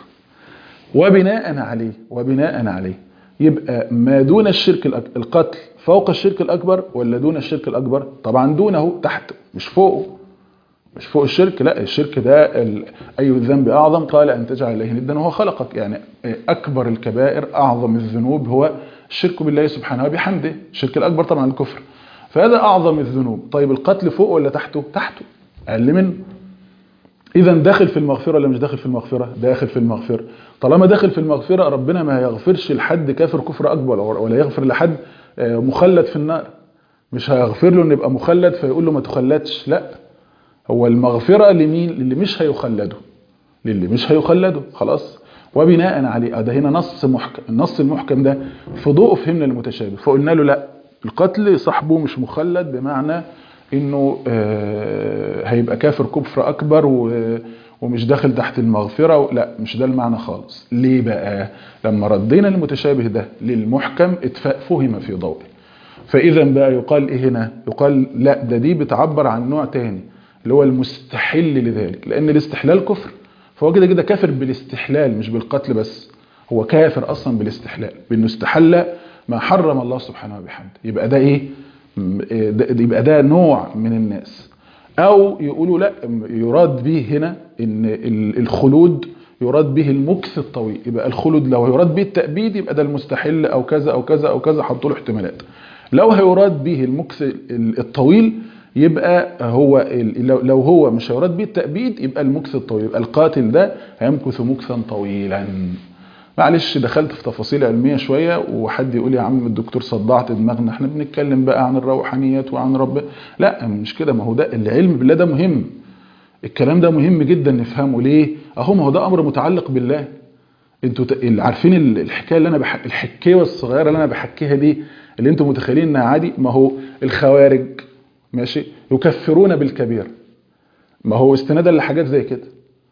وبناء عليه وبناء عليه يبقى ما دون الشرك القتل فوق الشرك الأكبر ولا دون الشرك الأكبر طبعا دونه تحت مش فوقه مش فوق الشرك لا الشرك ده أي الذنب أعظم قال أن تجعل إليه ندا وهو خلقك يعني أكبر الكبائر أعظم الذنوب هو الشرك بالله سبحانه وبحمده الشرك الأكبر طبعا الكفر فهذا أعظم الذنوب طيب القتل فوق ولا تحته تحته أقل منه إذا داخل في المغفرة ولا مش داخل في المغفرة داخل في المغفرة طالما داخل في المغفرة ربنا ما يغفرش لحد كافر كفر أكبر ولا يغفر لحد مخلد في النار مش هيغفر له ان يبقى مخلد فيقول له ما تخلدش لا هو المغفرة لمين للي مش هيخلده للي مش هيخلده خلاص وبناء عليه ده هنا نص محكم النص المحكم ده في ضوء فهمنا المتشابه فقلنا له لا القتل صاحبه مش مخلد بمعنى انه هيبقى كافر كفر اكبر ومش داخل تحت المغفرة لا مش ده المعنى خالص ليه بقى لما ردينا المتشابه ده للمحكم فهم في ضوءه فاذا بقى يقال ايه هنا يقال لا ده دي بتعبر عن نوع تاني اللي هو المستحل لذلك لان الاستحلال كفر فهو كده كده كافر بالاستحلال مش بالقتل بس هو كافر اصلا بالاستحلال بانه استحل ما حرم الله سبحانه وبحمده يبقى ده ايه يبقى ده نوع من الناس او يقولوا لا يراد به هنا ان الخلود يراد به المكث الطويل يبقى الخلود لو يراد به التأبيد يبقى ده المستحل او كذا او كذا او كذا حطوا له احتمالات لو هيراد به المكث الطويل يبقى هو لو هو مش هيراد به التأبيد يبقى المكث الطويل يبقى القاتل ده هيمكث مكثا طويلا معلش دخلت في تفاصيل علميه شويه وحد يقول يا عم الدكتور صدعت دماغنا احنا بنتكلم بقى عن الروحانيات وعن رب لا مش كده ما هو ده العلم بالله ده مهم الكلام ده مهم جدا نفهمه ليه اهو ما هو ده امر متعلق بالله انتوا ت- عارفين ال- الحكايه اللي انا بح... الحكايه الصغيره اللي انا بحكيها دي اللي انتوا متخيلين انها عادي ما هو الخوارج ماشي يكفرون بالكبير ما هو استنادا لحاجات زي كده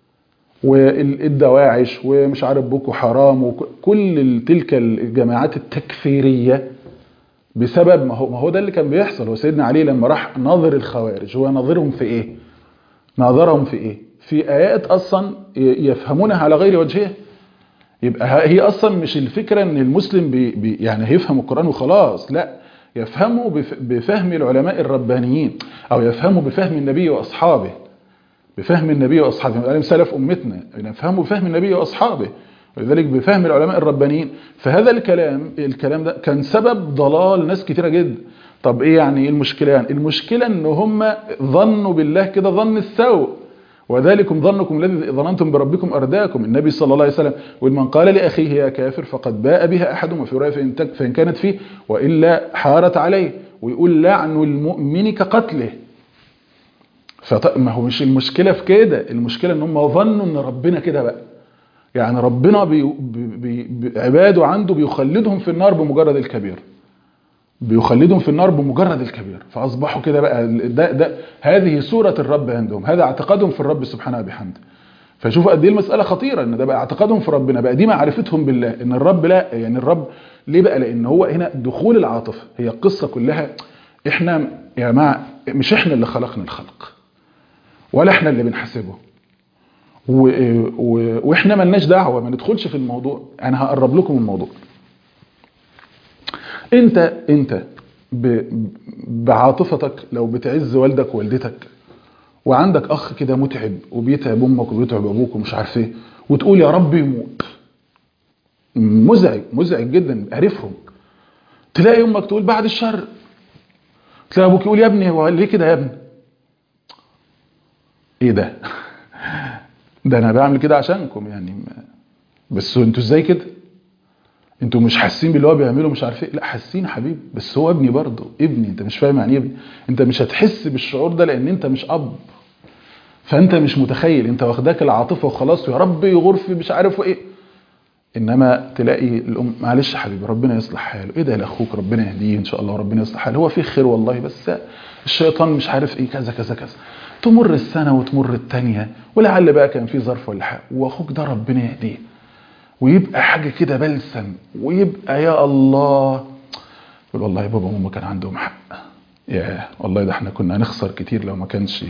والدواعش ومش عارف بوكو حرام وكل تلك الجماعات التكفيريه بسبب ما هو ما هو ده اللي كان بيحصل هو سيدنا علي لما راح ناظر الخوارج هو ناظرهم في ايه؟ ناظرهم في ايه؟ في ايات اصلا ي- يفهمونها على غير وجهها يبقى ه- هي اصلا مش الفكره ان المسلم بي بي يعني هيفهم القران وخلاص لا يفهمه بف- بفهم العلماء الربانيين او يفهمه بفهم النبي واصحابه بفهم النبي واصحابه عليهم سلف امتنا نفهمه بفهم النبي واصحابه ولذلك بفهم العلماء الربانيين فهذا الكلام الكلام ده كان سبب ضلال ناس كتيره جدا طب ايه يعني ايه المشكله يعني المشكله ان هم ظنوا بالله كده ظن السوء وذلكم ظنكم الذي ظننتم بربكم ارداكم النبي صلى الله عليه وسلم ومن قال لاخيه يا كافر فقد باء بها احدهم وفي روايه فإن تك- فان كانت فيه والا حارت عليه ويقول لعن المؤمن كقتله فط... ما هو مش المشكله في كده المشكله ان هم ظنوا ان ربنا كده بقى يعني ربنا بي... بي... بي... عباده عنده بيخلدهم في النار بمجرد الكبير بيخلدهم في النار بمجرد الكبير فاصبحوا كده بقى ده ده هذه صوره الرب عندهم هذا اعتقادهم في الرب سبحانه وبحمده فشوفوا قد ايه المساله خطيره ان ده بقى اعتقادهم في ربنا بقى دي معرفتهم بالله ان الرب لا يعني الرب ليه بقى لان هو هنا دخول العاطفه هي القصه كلها احنا يا جماعه مش احنا اللي خلقنا الخلق ولا احنا اللي بنحاسبه و... و... واحنا ملناش دعوه ما ندخلش في الموضوع انا هقرب لكم الموضوع انت انت ب... بعاطفتك لو بتعز والدك ووالدتك وعندك اخ كده متعب وبيتعب امك وبيتعب ابوك ومش عارف ايه وتقول يا رب يموت مزعج مزعج جدا عرفهم تلاقي امك تقول بعد الشر تلاقي ابوك يقول يا ابني هو ليه كده يا ابني ايه ده ده انا بعمل كده عشانكم يعني ما- بس انتوا ازاي كده انتوا مش حاسين باللي هو بيعمله مش عارف ايه لا حاسين يا حبيبي بس هو ابني برضه ابني انت مش فاهم يعني ايه ابني انت مش هتحس بالشعور ده لان انت مش اب فانت مش متخيل انت واخداك العاطفه وخلاص يا رب يغرفي مش عارف ايه انما تلاقي الام معلش يا حبيبي ربنا يصلح حاله ايه ده لاخوك ربنا يهديه ان شاء الله وربنا يصلح حاله هو في خير والله بس الشيطان مش عارف ايه كذا كذا كذا تمر السنه وتمر الثانيه ولعل بقى كان في ظرف ولا حاجه واخوك ده ربنا يهديه ويبقى حاجه كده بلسم ويبقى يا الله يقول والله بابا وماما كان عندهم حق يا والله ده احنا كنا هنخسر كتير لو ما كانش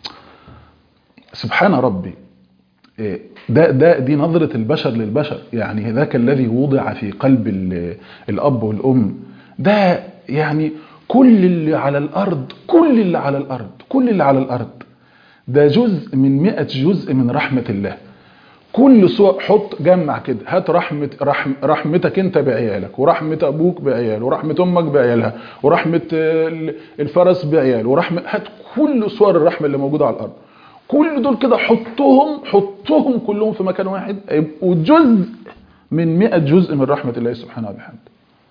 سبحان ربي إيه، ده ده دي نظرة البشر للبشر يعني ذاك الذي وضع في قلب ال- الأب والأم ده يعني كل اللي على الأرض كل اللي على الأرض كل اللي على الأرض ده جزء من مئة جزء من رحمة الله كل سوء حط جمع كده هات رحمة رحم رحمتك انت بعيالك ورحمة ابوك بعياله ورحمة امك بعيالها ورحمة ال- الفرس بعياله ورحمة هات كل صور الرحمة اللي موجودة على الارض كل دول كده حطهم حطهم كلهم في مكان واحد يبقوا جزء من مئة جزء من رحمة الله سبحانه وبحمده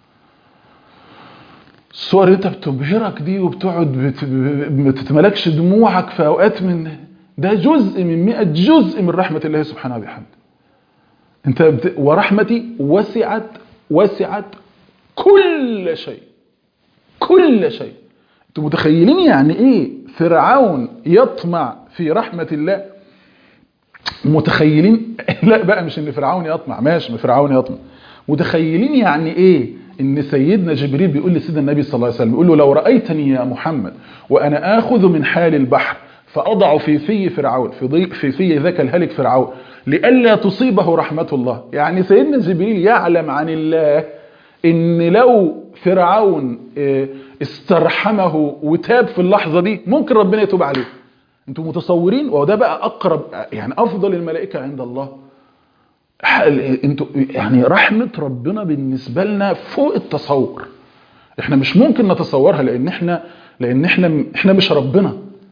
الصور اللي انت بتبهرك دي وبتقعد بت- ما تتملكش دموعك في اوقات من ده جزء من مئة جزء من رحمة الله سبحانه وبحمده انت بت... ورحمتي وسعت وسعت كل شيء كل شيء انتوا متخيلين يعني ايه فرعون يطمع في رحمة الله متخيلين لا بقى مش ان فرعون يطمع ماشي ما فرعون يطمع متخيلين يعني ايه ان سيدنا جبريل بيقول لسيدنا النبي صلى الله عليه وسلم بيقول له لو رايتني يا محمد وانا اخذ من حال البحر فاضع في في فرعون في ضي في في ذاك الهلك فرعون لئلا تصيبه رحمه الله يعني سيدنا جبريل يعلم عن الله ان لو فرعون اه، استرحمه وتاب في اللحظه دي ممكن ربنا يتوب عليه انتوا متصورين وده بقى اقرب يعني افضل الملائكه عند الله حال- انتوا يعني رحمه ربنا بالنسبه لنا فوق التصور احنا مش ممكن نتصورها لان احنا لان احنا احنا مش ربنا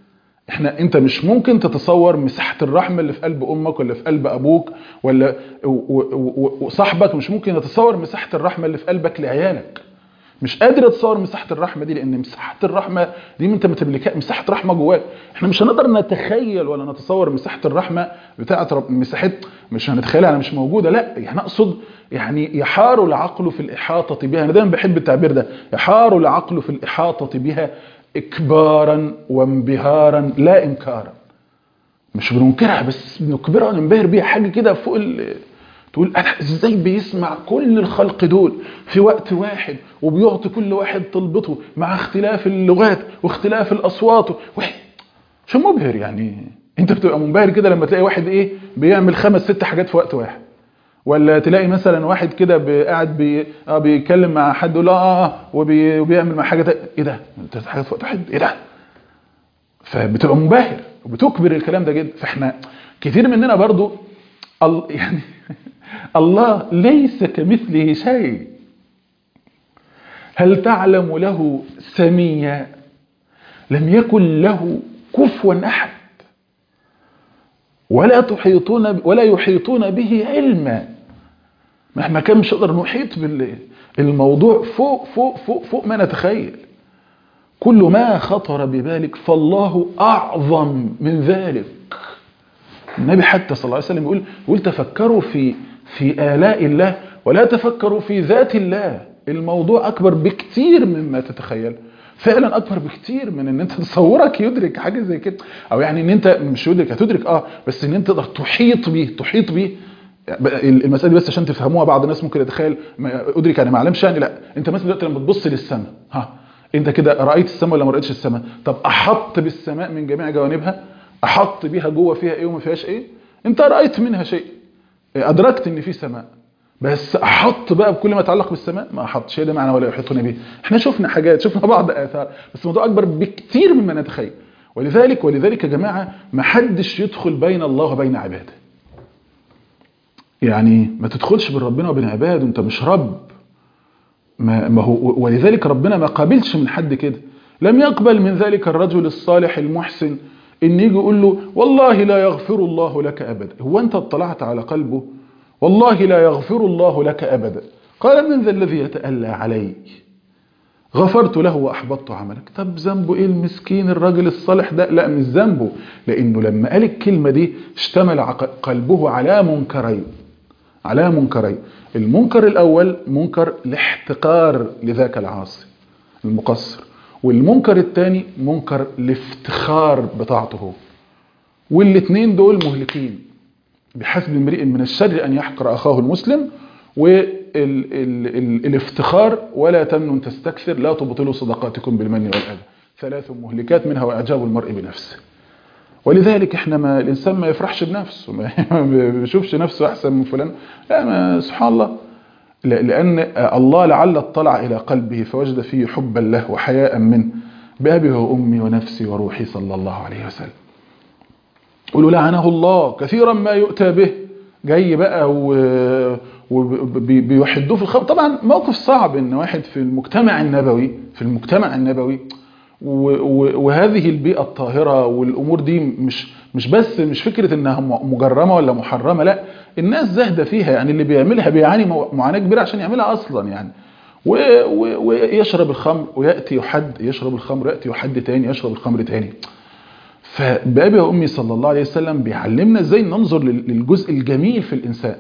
احنا انت مش ممكن تتصور مساحه الرحمه اللي في قلب امك ولا في قلب ابوك ولا وصاحبك مش ممكن يتصور مساحه الرحمه اللي في قلبك لعيالك مش قادر اتصور مساحه الرحمه دي لان مساحه الرحمه دي انت ما تملكها مساحه رحمه جواك احنا مش هنقدر نتخيل ولا نتصور مساحه الرحمه بتاعه رب مساحه مش هنتخيلها انا مش موجوده لا يعني اقصد يعني يحار العقل في الاحاطه بها انا دايما بحب التعبير ده يحار العقل في الاحاطه بها اكبارا وانبهارا لا انكارا مش بننكرها بس بنكبرها وننبهر بيها حاجه كده فوق تقول انا ازاي بيسمع كل الخلق دول في وقت واحد وبيعطي كل واحد طلبته مع اختلاف اللغات واختلاف الاصوات شو مبهر يعني انت بتبقى منبهر كده لما تلاقي واحد ايه بيعمل خمس ست حاجات في وقت واحد ولا تلاقي مثلا واحد كده قاعد بي... اه بيتكلم مع حد يقول اه اه وبي... وبيعمل مع حاجه ده. ايه ده انت حاجات في وقت واحد ايه ده فبتبقى منبهر وبتكبر الكلام ده جدا فاحنا كتير مننا برضو ال... يعني الله ليس كمثله شيء هل تعلم له سميا لم يكن له كفوا احد ولا تحيطون ولا يحيطون به علما مهما كان مش نقدر نحيط بالموضوع فوق فوق فوق فوق ما نتخيل كل ما خطر ببالك فالله اعظم من ذلك النبي حتى صلى الله عليه وسلم يقول يقول تفكروا في في آلاء الله ولا تفكروا في ذات الله الموضوع أكبر بكتير مما تتخيل فعلا أكبر بكتير من ان انت تصورك يدرك حاجة زي كده او يعني ان انت مش يدرك هتدرك اه بس ان انت تقدر تحيط بيه تحيط بيه المسألة دي بس عشان تفهموها بعض الناس ممكن يتخيل ادرك يعني ما اعلمش يعني لا انت مثلا دلوقتي لما تبص للسماء ها انت كده رأيت السماء ولا ما رأيتش السماء طب احط بالسماء من جميع جوانبها احط بيها جوه فيها ايه وما فيهاش ايه انت رأيت منها شيء ادركت ان في سماء بس احط بقى بكل ما يتعلق بالسماء ما احطش ده معنى ولا يحيطون به احنا شفنا حاجات شفنا بعض اثار بس الموضوع اكبر بكتير مما نتخيل ولذلك ولذلك يا جماعه ما حدش يدخل بين الله وبين عباده يعني ما تدخلش بين ربنا وبين عباده انت مش رب ما, ما هو ولذلك ربنا ما قابلش من حد كده لم يقبل من ذلك الرجل الصالح المحسن ان يجي يقول له والله لا يغفر الله لك ابدا هو انت اطلعت على قلبه والله لا يغفر الله لك ابدا قال من ذا الذي يتألى علي غفرت له واحبطت عملك طب ذنبه ايه المسكين الراجل الصالح ده لا مش ذنبه لانه لما قال الكلمه دي اشتمل قلبه على منكرين على منكرين المنكر الاول منكر الاحتقار لذاك العاصي المقصر والمنكر الثاني منكر الافتخار بطاعته والاثنين دول مهلكين بحسب امرئ من الشر ان يحقر اخاه المسلم والافتخار ولا تمنن تستكثر لا تبطلوا صدقاتكم بالمن والاذى ثلاث مهلكات منها واعجاب المرء بنفسه ولذلك احنا ما الانسان ما يفرحش بنفسه ما بيشوفش نفسه احسن من فلان لا ما سبحان الله لأن الله لعل اطلع إلى قلبه فوجد فيه حبا له وحياء منه بأبي وأمي ونفسي وروحي صلى الله عليه وسلم قولوا لعنه الله كثيرا ما يؤتى به جاي بقى وبيوحدوه في الخمر طبعا موقف صعب ان واحد في المجتمع النبوي في المجتمع النبوي وهذه البيئة الطاهرة والأمور دي مش مش بس مش فكرة انها مجرمة ولا محرمة لا الناس زاهدة فيها يعني اللي بيعملها بيعاني معاناة كبيرة عشان يعملها أصلا يعني ويشرب الخمر ويأتي يحد يشرب الخمر ويأتي يحد تاني يشرب الخمر تاني فبأبي وأمي صلى الله عليه وسلم بيعلمنا ازاي ننظر للجزء الجميل في الإنسان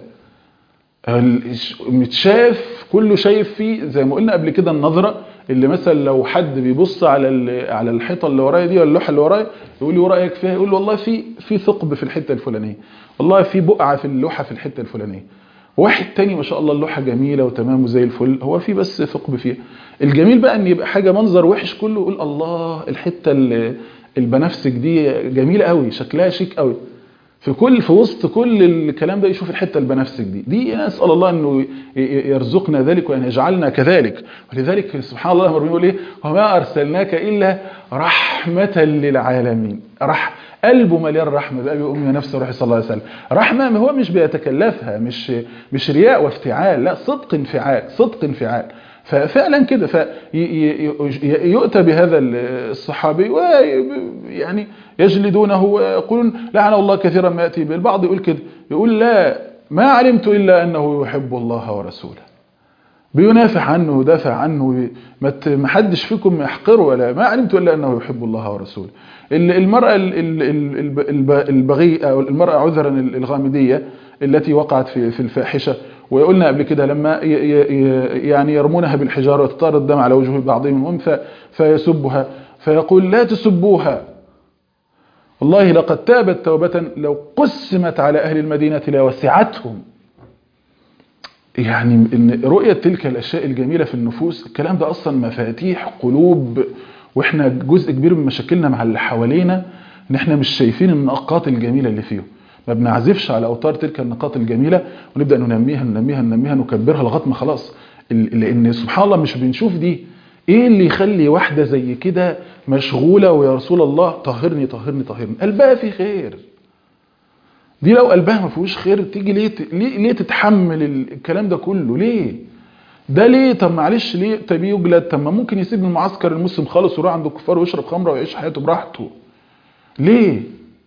متشاف كله شايف فيه زي ما قلنا قبل كده النظرة اللي مثلا لو حد بيبص على على الحيطه اللي ورايا دي ولا اللوحه اللي ورايا يقول لي ورايك فيها يقول له والله في في ثقب في الحته الفلانيه والله في بقعه في اللوحه في الحته الفلانيه واحد تاني ما شاء الله اللوحه جميله وتمام وزي الفل هو في بس ثقب فيها الجميل بقى ان يبقى حاجه منظر وحش كله يقول الله الحته البنفسج دي جميله قوي شكلها شيك قوي في كل في وسط كل الكلام ده يشوف الحته البنفسج دي دي نسال الله انه يرزقنا ذلك وان يجعلنا كذلك ولذلك سبحان الله لما بيقول ايه وما ارسلناك الا رحمه للعالمين رح قلبه مليان رحمه بقى امي نفسه روحي صلى الله عليه وسلم رحمه ما هو مش بيتكلفها مش مش رياء وافتعال لا صدق انفعال صدق انفعال ففعلا كده فيؤتى بهذا الصحابي ويعني يجلدونه ويقولون لعن الله كثيرا ما يأتي به البعض يقول كده يقول لا ما علمت إلا أنه يحب الله ورسوله بينافح عنه ودافع عنه ما حدش فيكم يحقره ولا ما علمت إلا أنه يحب الله ورسوله المرأة البغيئة أو المرأة عذرا الغامدية التي وقعت في في الفاحشة وقلنا قبل كده لما يعني يرمونها بالحجارة وتطار الدم على وجه بعضهم فيسبها فيقول لا تسبوها والله لقد تابت توبة لو قسمت على أهل المدينة لوسعتهم يعني إن رؤية تلك الأشياء الجميلة في النفوس الكلام ده أصلا مفاتيح قلوب وإحنا جزء كبير من مشاكلنا مع اللي حوالينا إن إحنا مش شايفين النقاط الجميلة اللي فيهم ما بنعزفش على أوتار تلك النقاط الجميلة ونبدأ ننميها ننميها ننميها نكبرها لغاية ما خلاص لأن سبحان الله مش بنشوف دي ايه اللي يخلي واحدة زي كده مشغولة ويا رسول الله طهرني طهرني طهرني قلبها في خير دي لو قلبها ما فيهوش خير تيجي ليه ليه, ليه تتحمل الكلام ده كله ليه ده ليه طب معلش ليه طب يجلد طب ما ممكن يسيب المعسكر المسلم خالص ويروح عند الكفار ويشرب خمره ويعيش حياته براحته ليه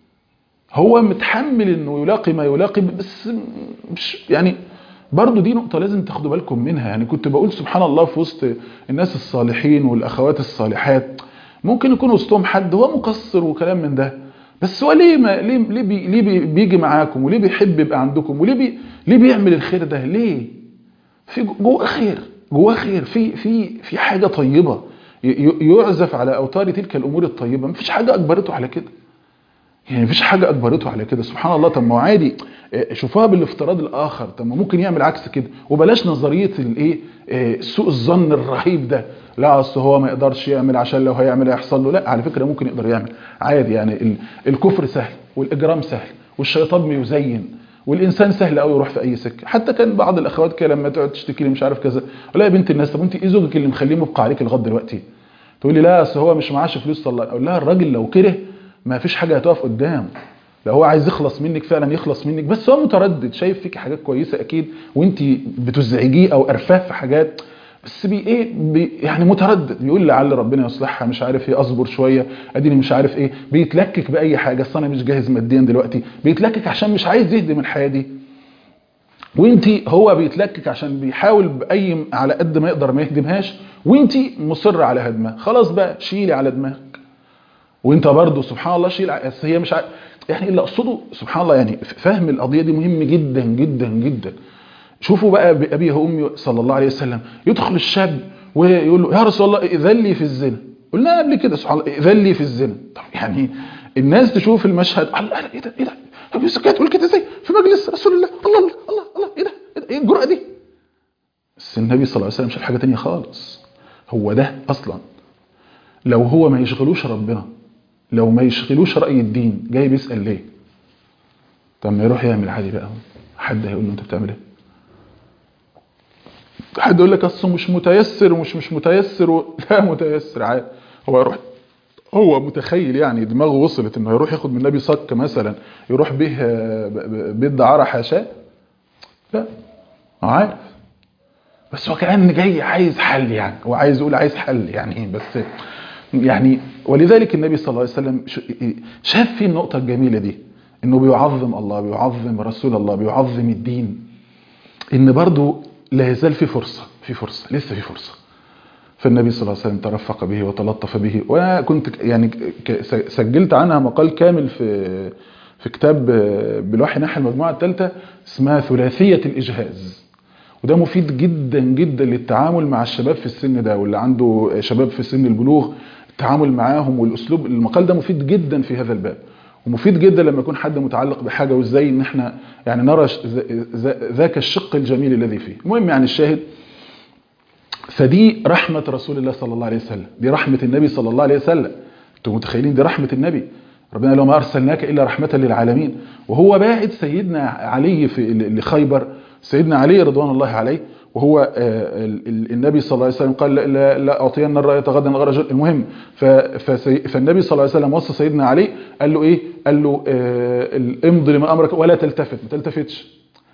هو متحمل انه يلاقي ما يلاقي بس مش يعني برضو دي نقطة لازم تاخدوا بالكم منها يعني كنت بقول سبحان الله في وسط الناس الصالحين والأخوات الصالحات ممكن يكون وسطهم حد هو مقصر وكلام من ده بس هو ليه ما ليه ليه, بي ليه بي بيجي معاكم وليه بيحب يبقى عندكم وليه بي ليه بيعمل الخير ده ليه في جوه خير جوه خير في في في حاجة طيبة يعزف على أوتار تلك الأمور الطيبة مفيش حاجة أجبرته على كده يعني مفيش حاجة أجبرته على كده سبحان الله طب ما هو عادي شوفوها بالافتراض الآخر طب ما ممكن يعمل عكس كده وبلاش نظرية الايه سوء الظن الرهيب ده لا اصل هو ما يقدرش يعمل عشان لو هيعمل هيحصل له لا على فكرة ممكن يقدر يعمل عادي يعني الكفر سهل والإجرام سهل والشيطان بيزين والإنسان سهل قوي يروح في أي سكة حتى كان بعض الأخوات كده لما تقعد تشتكي لي مش عارف كذا ولا يا بنت الناس طب انت ايه زوجك اللي مخليه مبقى عليك لغايه دلوقتي تقول لي لا اصل هو مش معاش فلوس طلع اقول لها الراجل لو كره ما فيش حاجة هتقف قدام لو هو عايز يخلص منك فعلا يخلص منك بس هو متردد شايف فيك حاجات كويسة اكيد وانت بتزعجيه او قرفاه في حاجات بس بي ايه بي يعني متردد بيقول لعل ربنا يصلحها مش عارف ايه اصبر شويه اديني مش عارف ايه بيتلكك باي حاجه اصل انا مش جاهز ماديا دلوقتي بيتلكك عشان مش عايز يهدم الحياه دي وانت هو بيتلكك عشان بيحاول باي على قد ما يقدر ما يهدمهاش وانت مصر على هدمها خلاص بقى شيلي على دماغك وانت برضه سبحان الله شيل بس هي مش ع... يعني اللي اقصده سبحان الله يعني فهم القضيه دي مهم جدا جدا جدا شوفوا بقى بأبيه وأمي صلى الله عليه وسلم يدخل الشاب ويقول له يا رسول الله ائذن لي في الزنا قلنا قبل كده سبحان الله ائذن لي في الزنا طب يعني الناس تشوف المشهد الله ايه ده ايه ده ابو سكات تقول كده ازاي في مجلس رسول الله الله الله الله, الله ايه ده ايه الجرأه دي بس النبي صلى الله عليه وسلم شاف حاجه ثانيه خالص هو ده اصلا لو هو ما يشغلوش ربنا لو ما يشغلوش رأي الدين جاي بيسأل ليه طب ما يروح يعمل عادي بقى حد هيقول له انت بتعمل ايه حد يقول لك اصله مش متيسر ومش مش متيسر و... لا متيسر عادي هو يروح هو متخيل يعني دماغه وصلت انه يروح ياخد من النبي صك مثلا يروح به بيت دعاره حاشاه لا عارف بس هو كان جاي عايز حل يعني هو عايز يقول عايز حل يعني بس يعني ولذلك النبي صلى الله عليه وسلم شاف في النقطة الجميلة دي انه بيعظم الله بيعظم رسول الله بيعظم الدين ان برضو لا يزال في فرصة في فرصة لسه في فرصة فالنبي صلى الله عليه وسلم ترفق به وتلطف به وانا كنت يعني سجلت عنها مقال كامل في في كتاب بالوحي نحو المجموعة الثالثة اسمها ثلاثية الإجهاز وده مفيد جدا جدا للتعامل مع الشباب في السن ده واللي عنده شباب في سن البلوغ التعامل معاهم والاسلوب المقال ده مفيد جدا في هذا الباب ومفيد جدا لما يكون حد متعلق بحاجه وازاي ان احنا يعني نرى ذاك الشق الجميل الذي فيه المهم يعني الشاهد فدي رحمه رسول الله صلى الله عليه وسلم دي رحمه النبي صلى الله عليه وسلم انتوا متخيلين دي رحمه النبي ربنا لو ما ارسلناك الا رحمه للعالمين وهو باعت سيدنا علي في لخيبر سيدنا علي رضوان الله عليه وهو النبي صلى الله عليه وسلم قال لا, لا أعطين الراية غدا رجل المهم فالنبي صلى الله عليه وسلم وصى سيدنا علي قال له ايه قال له امضي لما امرك ولا تلتفت ما تلتفتش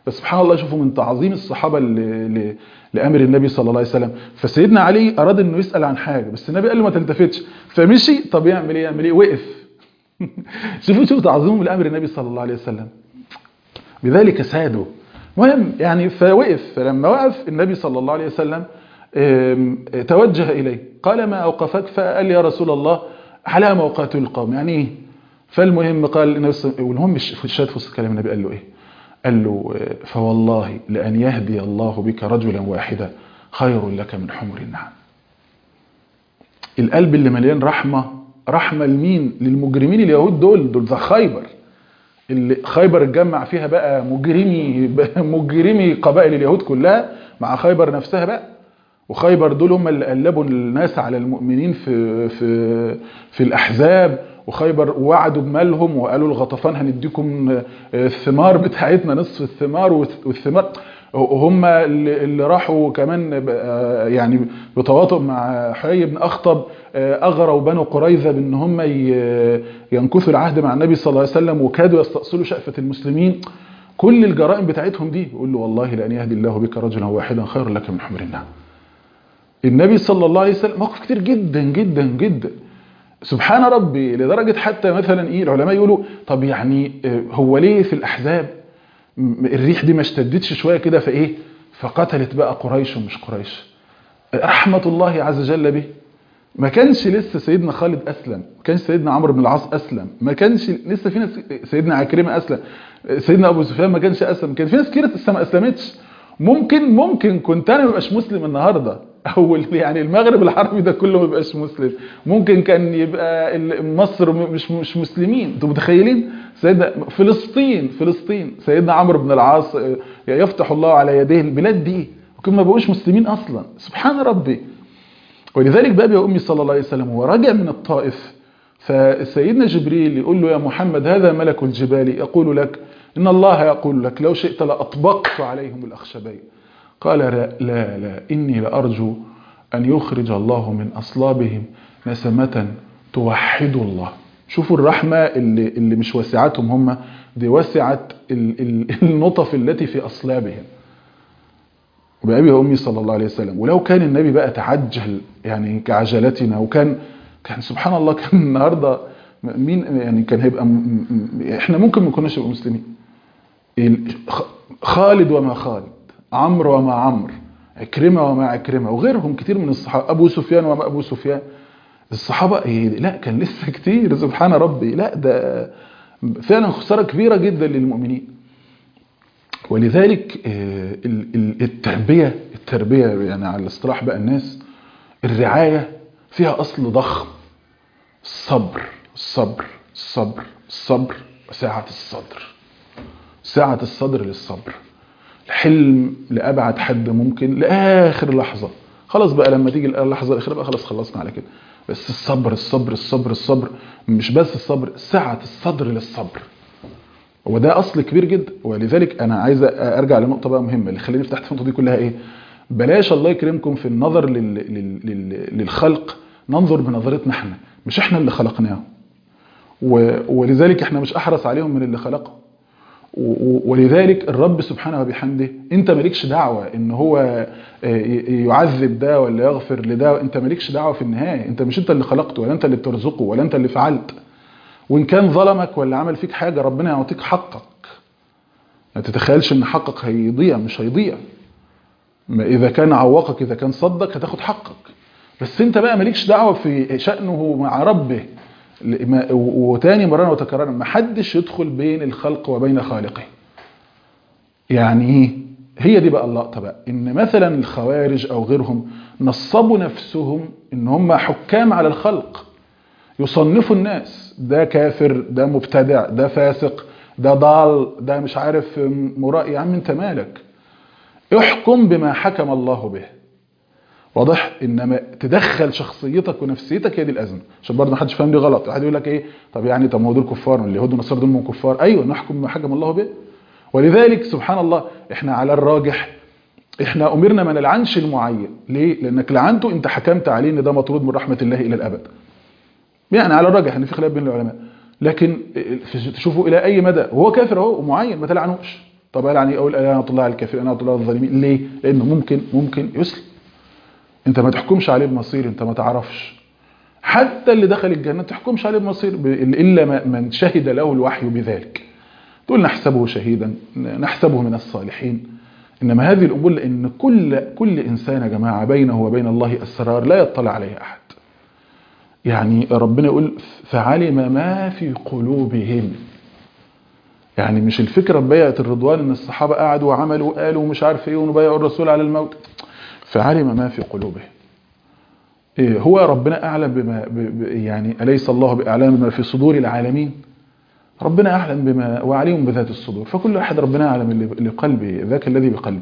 بس سبحان الله شوفوا من تعظيم الصحابه ل... ل... لامر النبي صلى الله عليه وسلم فسيدنا علي اراد انه يسال عن حاجه بس النبي قال له ما تلتفتش فمشي طب يعمل ايه يعمل ايه وقف شوفوا شوفوا تعظيمهم لامر النبي صلى الله عليه وسلم بذلك سادوا مهم يعني فوقف فلما وقف النبي صلى الله عليه وسلم توجه إليه قال ما أوقفك فقال يا رسول الله على موقات القوم يعني إيه فالمهم قال النبي صلى والهم مش في الشات في الكلام النبي قال له إيه قال له فوالله لأن يهدي الله بك رجلا واحدا خير لك من حمر النعم القلب اللي مليان رحمة رحمة لمين للمجرمين اليهود دول دول ذا خيبر اللي خيبر اتجمع فيها بقى مجرمي مجرمي قبائل اليهود كلها مع خيبر نفسها بقى وخيبر دول هم اللي قلبوا الناس على المؤمنين في في في الاحزاب وخيبر وعدوا بمالهم وقالوا الغطفان هنديكم الثمار بتاعتنا نصف الثمار والثمار هم اللي راحوا كمان يعني بتواطؤ مع حيي بن اخطب اغروا بنو قريظه بان هم ينكثوا العهد مع النبي صلى الله عليه وسلم وكادوا يستأصلوا شأفة المسلمين كل الجرائم بتاعتهم دي يقول له والله لان يهدي الله بك رجلا واحدا خير لك من حمر النعم النبي صلى الله عليه وسلم موقف كتير جدا جدا جدا سبحان ربي لدرجة حتى مثلا ايه العلماء يقولوا طب يعني هو ليه في الاحزاب الريح دي ما اشتدتش شوية كده فايه فقتلت بقى قريش ومش قريش رحمة الله عز وجل به ما كانش لسه سيدنا خالد اسلم ما كانش سيدنا عمرو بن العاص اسلم ما كانش لسه في ناس سيدنا عكرمه اسلم سيدنا ابو سفيان ما كانش اسلم كان في ناس كتير لسه ما اسلمتش ممكن ممكن كنت انا ما ابقاش مسلم النهارده او يعني المغرب العربي ده كله ما يبقاش مسلم ممكن كان يبقى مصر مش مش مسلمين انتوا متخيلين سيدنا فلسطين فلسطين سيدنا عمرو بن العاص يفتح الله على يديه البلاد دي وكما ما بقوش مسلمين اصلا سبحان ربي ولذلك بقى يا امي صلى الله عليه وسلم هو راجع من الطائف فسيدنا جبريل يقول له يا محمد هذا ملك الجبال يقول لك ان الله يقول لك لو شئت لاطبقت عليهم الاخشبين قال لا لا, لا إني لأرجو أن يخرج الله من أصلابهم نسمة توحد الله شوفوا الرحمة اللي, اللي مش وسعتهم هم دي وسعت النطف التي في أصلابهم وبأبي وأمي صلى الله عليه وسلم ولو كان النبي بقى تعجل يعني كعجلتنا وكان كان سبحان الله كان النهاردة مين يعني كان هيبقى احنا ممكن ما كناش نبقى مسلمين خالد وما خالد عمرو وما عمرو عكرمة وما عكرمة وغيرهم كتير من الصحابة أبو سفيان وما أبو سفيان الصحابة إيه لا كان لسه كتير سبحان ربي لا ده فعلا خسارة كبيرة جدا للمؤمنين ولذلك التربية التربية يعني على الاصطلاح بقى الناس الرعاية فيها أصل ضخم الصبر الصبر الصبر الصبر وسعة الصدر سعة الصدر للصبر الحلم لأبعد حد ممكن لآخر لحظة خلاص بقى لما تيجي اللحظة الأخيرة بقى خلاص خلصنا على كده بس الصبر الصبر الصبر الصبر مش بس الصبر سعة الصدر للصبر وده أصل كبير جدا ولذلك أنا عايز أرجع لنقطة بقى مهمة اللي خليني فتحت النقطة دي كلها إيه بلاش الله يكرمكم في النظر لل... لل... لل... للخلق ننظر بنظرتنا احنا مش احنا اللي خلقناهم و... ولذلك احنا مش أحرص عليهم من اللي خلقهم ولذلك الرب سبحانه وبحمده انت مالكش دعوة ان هو يعذب ده ولا يغفر لده انت مالكش دعوة في النهاية انت مش انت اللي خلقته ولا انت اللي بترزقه ولا انت اللي فعلت وان كان ظلمك ولا عمل فيك حاجة ربنا يعطيك حقك ما تتخيلش ان حقك هيضيع مش هيضيع ما اذا كان عوقك اذا كان صدك هتاخد حقك بس انت بقى مالكش دعوة في شأنه مع ربه وتاني مرة وتكررا ما حدش يدخل بين الخلق وبين خالقه يعني ايه هي دي بقى اللقطة بقى ان مثلا الخوارج او غيرهم نصبوا نفسهم ان هم حكام على الخلق يصنفوا الناس ده كافر ده مبتدع ده فاسق ده ضال ده مش عارف مرائي يا عم انت مالك احكم بما حكم الله به واضح انما تدخل شخصيتك ونفسيتك هي دي الازمه عشان برضه ما حدش فاهم دي غلط واحد يقول لك ايه طب يعني طب ما هو دول كفار اليهود والنصارى دول من كفار ايوه نحكم بما حكم الله به ولذلك سبحان الله احنا على الراجح احنا امرنا ما نلعنش المعين ليه لانك لعنته انت حكمت عليه ان ده مطرود من رحمه الله الى الابد يعني على الراجح ان في خلاف بين العلماء لكن تشوفوا الى اي مدى وهو كافر اهو ومعين ما تلعنوش طب قال يعني اقول انا الله على الكافرين انا الله على الظالمين ليه لانه ممكن ممكن يسلم انت ما تحكمش عليه بمصير انت ما تعرفش حتى اللي دخل الجنه ما تحكمش عليه بمصير الا من شهد له الوحي بذلك تقول نحسبه شهيدا نحسبه من الصالحين انما هذه الامور لان كل كل انسان يا جماعه بينه وبين الله اسرار لا يطلع عليها احد يعني ربنا يقول فعلم ما في قلوبهم يعني مش الفكره ببيعه الرضوان ان الصحابه قعدوا وعملوا وقالوا ومش عارف ايه ونبايعوا الرسول على الموت فعلم ما في قلوبهم إيه هو ربنا اعلم بما ب يعني اليس الله باعلام بما في صدور العالمين ربنا اعلم بما وعليم بذات الصدور فكل واحد ربنا اعلم اللي قلبه ذاك الذي بقلبه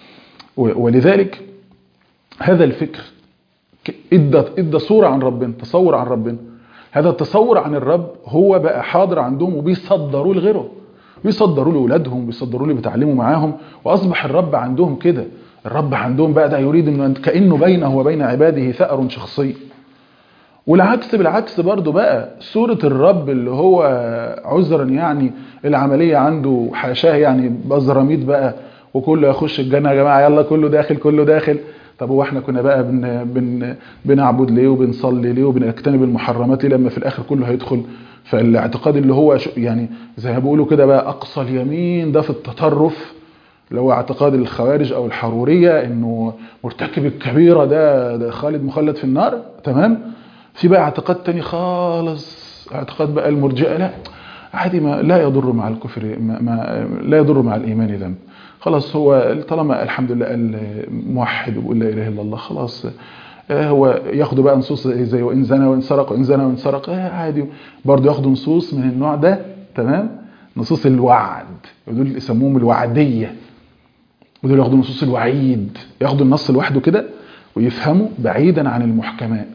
ولذلك هذا الفكر ادى ادى صوره عن ربنا تصور عن ربنا هذا التصور عن الرب هو بقى حاضر عندهم وبيصدروه لغيره بيصدروه لاولادهم بيصدروه اللي بيتعلموا معاهم واصبح الرب عندهم كده الرب عندهم بقى ده يريد انه كانه بينه وبين عباده ثأر شخصي والعكس بالعكس برضه بقى صورة الرب اللي هو عذرا يعني العملية عنده حاشاه يعني بزراميط بقى وكله يخش الجنة يا جماعة يلا كله داخل كله داخل طب هو احنا كنا بقى بن بن بنعبد ليه وبنصلي ليه وبنجتنب المحرمات ليه لما في الاخر كله هيدخل فالاعتقاد اللي هو يعني زي ما بيقولوا كده بقى اقصى اليمين ده في التطرف اللي هو اعتقاد الخوارج او الحروريه انه مرتكب الكبيره ده, ده خالد مخلد في النار تمام في بقى اعتقاد تاني خالص اعتقاد بقى المرجئه لا عادي ما لا يضر مع الكفر ما, ما لا يضر مع الايمان ذنب خلاص هو طالما الحمد لله قال موحد وبيقول لا اله الا الله خلاص هو ياخدوا بقى نصوص زي وان زنى وان سرق وان زنى وان سرق عادي برضه ياخدوا نصوص من النوع ده تمام نصوص الوعد دول يسموهم الوعديه ودول ياخدوا نصوص الوعيد ياخدوا النص لوحده كده ويفهموا بعيدا عن المحكمات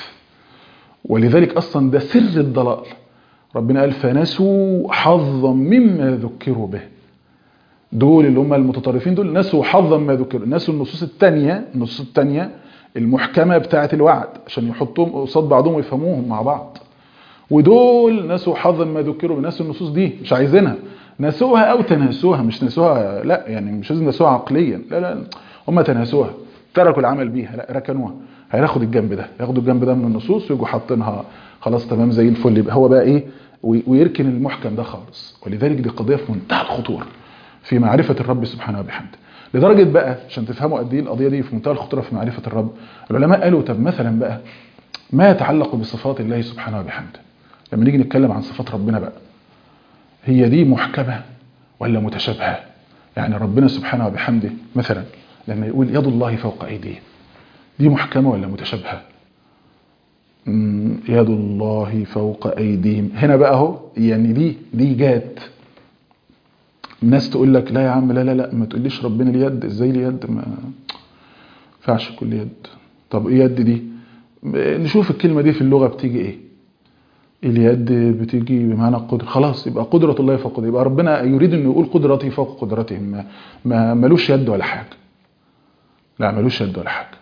ولذلك اصلا ده سر الضلال ربنا قال فنسوا حظا مما ذكروا به دول اللي هم المتطرفين دول نسوا حظا ما ذكروا نسوا النصوص الثانيه النصوص الثانيه المحكمه بتاعه الوعد عشان يحطوهم قصاد بعضهم ويفهموهم مع بعض ودول نسوا حظا ما ذكروا نسوا النصوص دي مش عايزينها نسوها او تناسوها مش نسوها لا يعني مش لازم نسوها عقليا لا لا هم تناسوها تركوا العمل بيها لا ركنوها هياخد الجنب ده ياخدوا الجنب ده من النصوص ويجوا حاطينها خلاص تمام زي الفل يبقى هو بقى ايه ويركن المحكم ده خالص ولذلك دي قضيه في منتهى الخطوره في معرفه الرب سبحانه وبحمده لدرجه بقى عشان تفهموا قد ايه القضيه دي في منتهى الخطوره في معرفه الرب العلماء قالوا طب مثلا بقى ما يتعلق بصفات الله سبحانه وبحمده لما نيجي نتكلم عن صفات ربنا بقى هي دي محكمة ولا متشابهة يعني ربنا سبحانه وبحمده مثلا لما يقول يد الله فوق أيديه دي محكمة ولا متشابهة يد الله فوق أيديهم هنا بقى اهو يعني دي دي جات الناس تقول لك لا يا عم لا لا لا ما تقوليش ربنا اليد ازاي اليد ما ينفعش كل يد طب ايه يد دي نشوف الكلمة دي في اللغة بتيجي ايه اليد بتيجي بمعنى القدرة خلاص يبقى قدرة الله فوق قدرة يبقى ربنا يريد انه يقول قدرته فوق قدرتهم ما, ما ملوش يد ولا حاجة لا ملوش يد ولا حاجة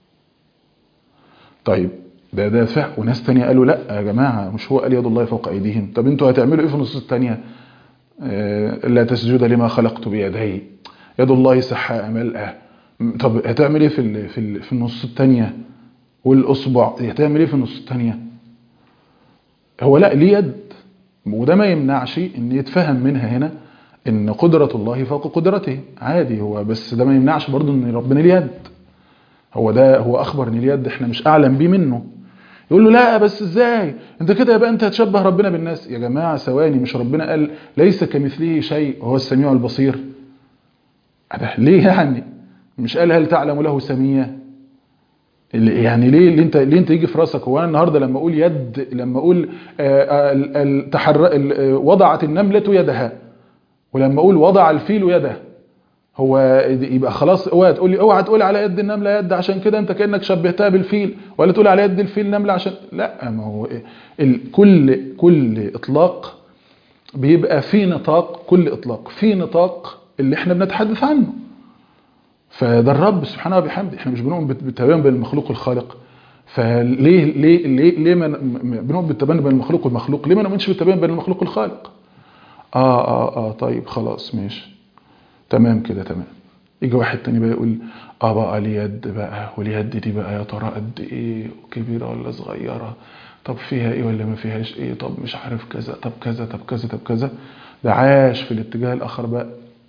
طيب ده ده فهم وناس تانية قالوا لا يا جماعة مش هو قال يد الله فوق ايديهم طب انتوا هتعملوا ايه في النصوص التانية آه لا تسجد لما خلقت بيدي يد الله سحاء ملأة طب هتعمل ايه في ال في ال في النص التانية والاصبع هتعمل ايه في النص التانية هو لا ليه يد وده ما يمنعش ان يتفهم منها هنا ان قدرة الله فوق قدرته عادي هو بس ده ما يمنعش برضه ان ربنا ليه يد هو ده هو اخبر ان اليد احنا مش اعلم بيه منه يقول له لا بس ازاي انت كده يبقى انت هتشبه ربنا بالناس يا جماعة ثواني مش ربنا قال ليس كمثله شيء وهو السميع البصير ليه يعني مش قال هل تعلم له سمية يعني ليه اللي انت ليه انت يجي في راسك هو انا النهارده لما اقول يد لما اقول التحر وضعت النمله يدها ولما اقول وضع الفيل يده هو يبقى خلاص اوعى تقول لي اوعى تقول على يد النمله يد عشان كده انت كانك شبهتها بالفيل ولا تقول على يد الفيل نمله عشان لا ما هو كل كل اطلاق بيبقى في نطاق كل اطلاق في نطاق اللي احنا بنتحدث عنه فده الرب سبحانه وبحمده احنا مش بنؤمن بالتباين بين المخلوق والخالق فليه ليه ليه ليه ما بنؤمن بالتباين بين المخلوق والمخلوق ليه ما نؤمنش بالتباين بين المخلوق والخالق اه اه اه طيب خلاص ماشي تمام كده تمام يجي واحد تاني بقى يقول اه بقى اليد بقى واليد دي بقى يا ترى قد ايه كبيره ولا صغيره طب فيها ايه ولا ما فيهاش ايه طب مش عارف كذا طب كذا طب كذا طب كذا ده عاش في الاتجاه الاخر بقى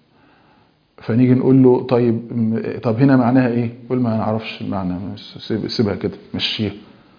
فنيجي نقول له طيب م- طب هنا معناها ايه يقول ما نعرفش المعنى بس سيب- سيبها كده مشيها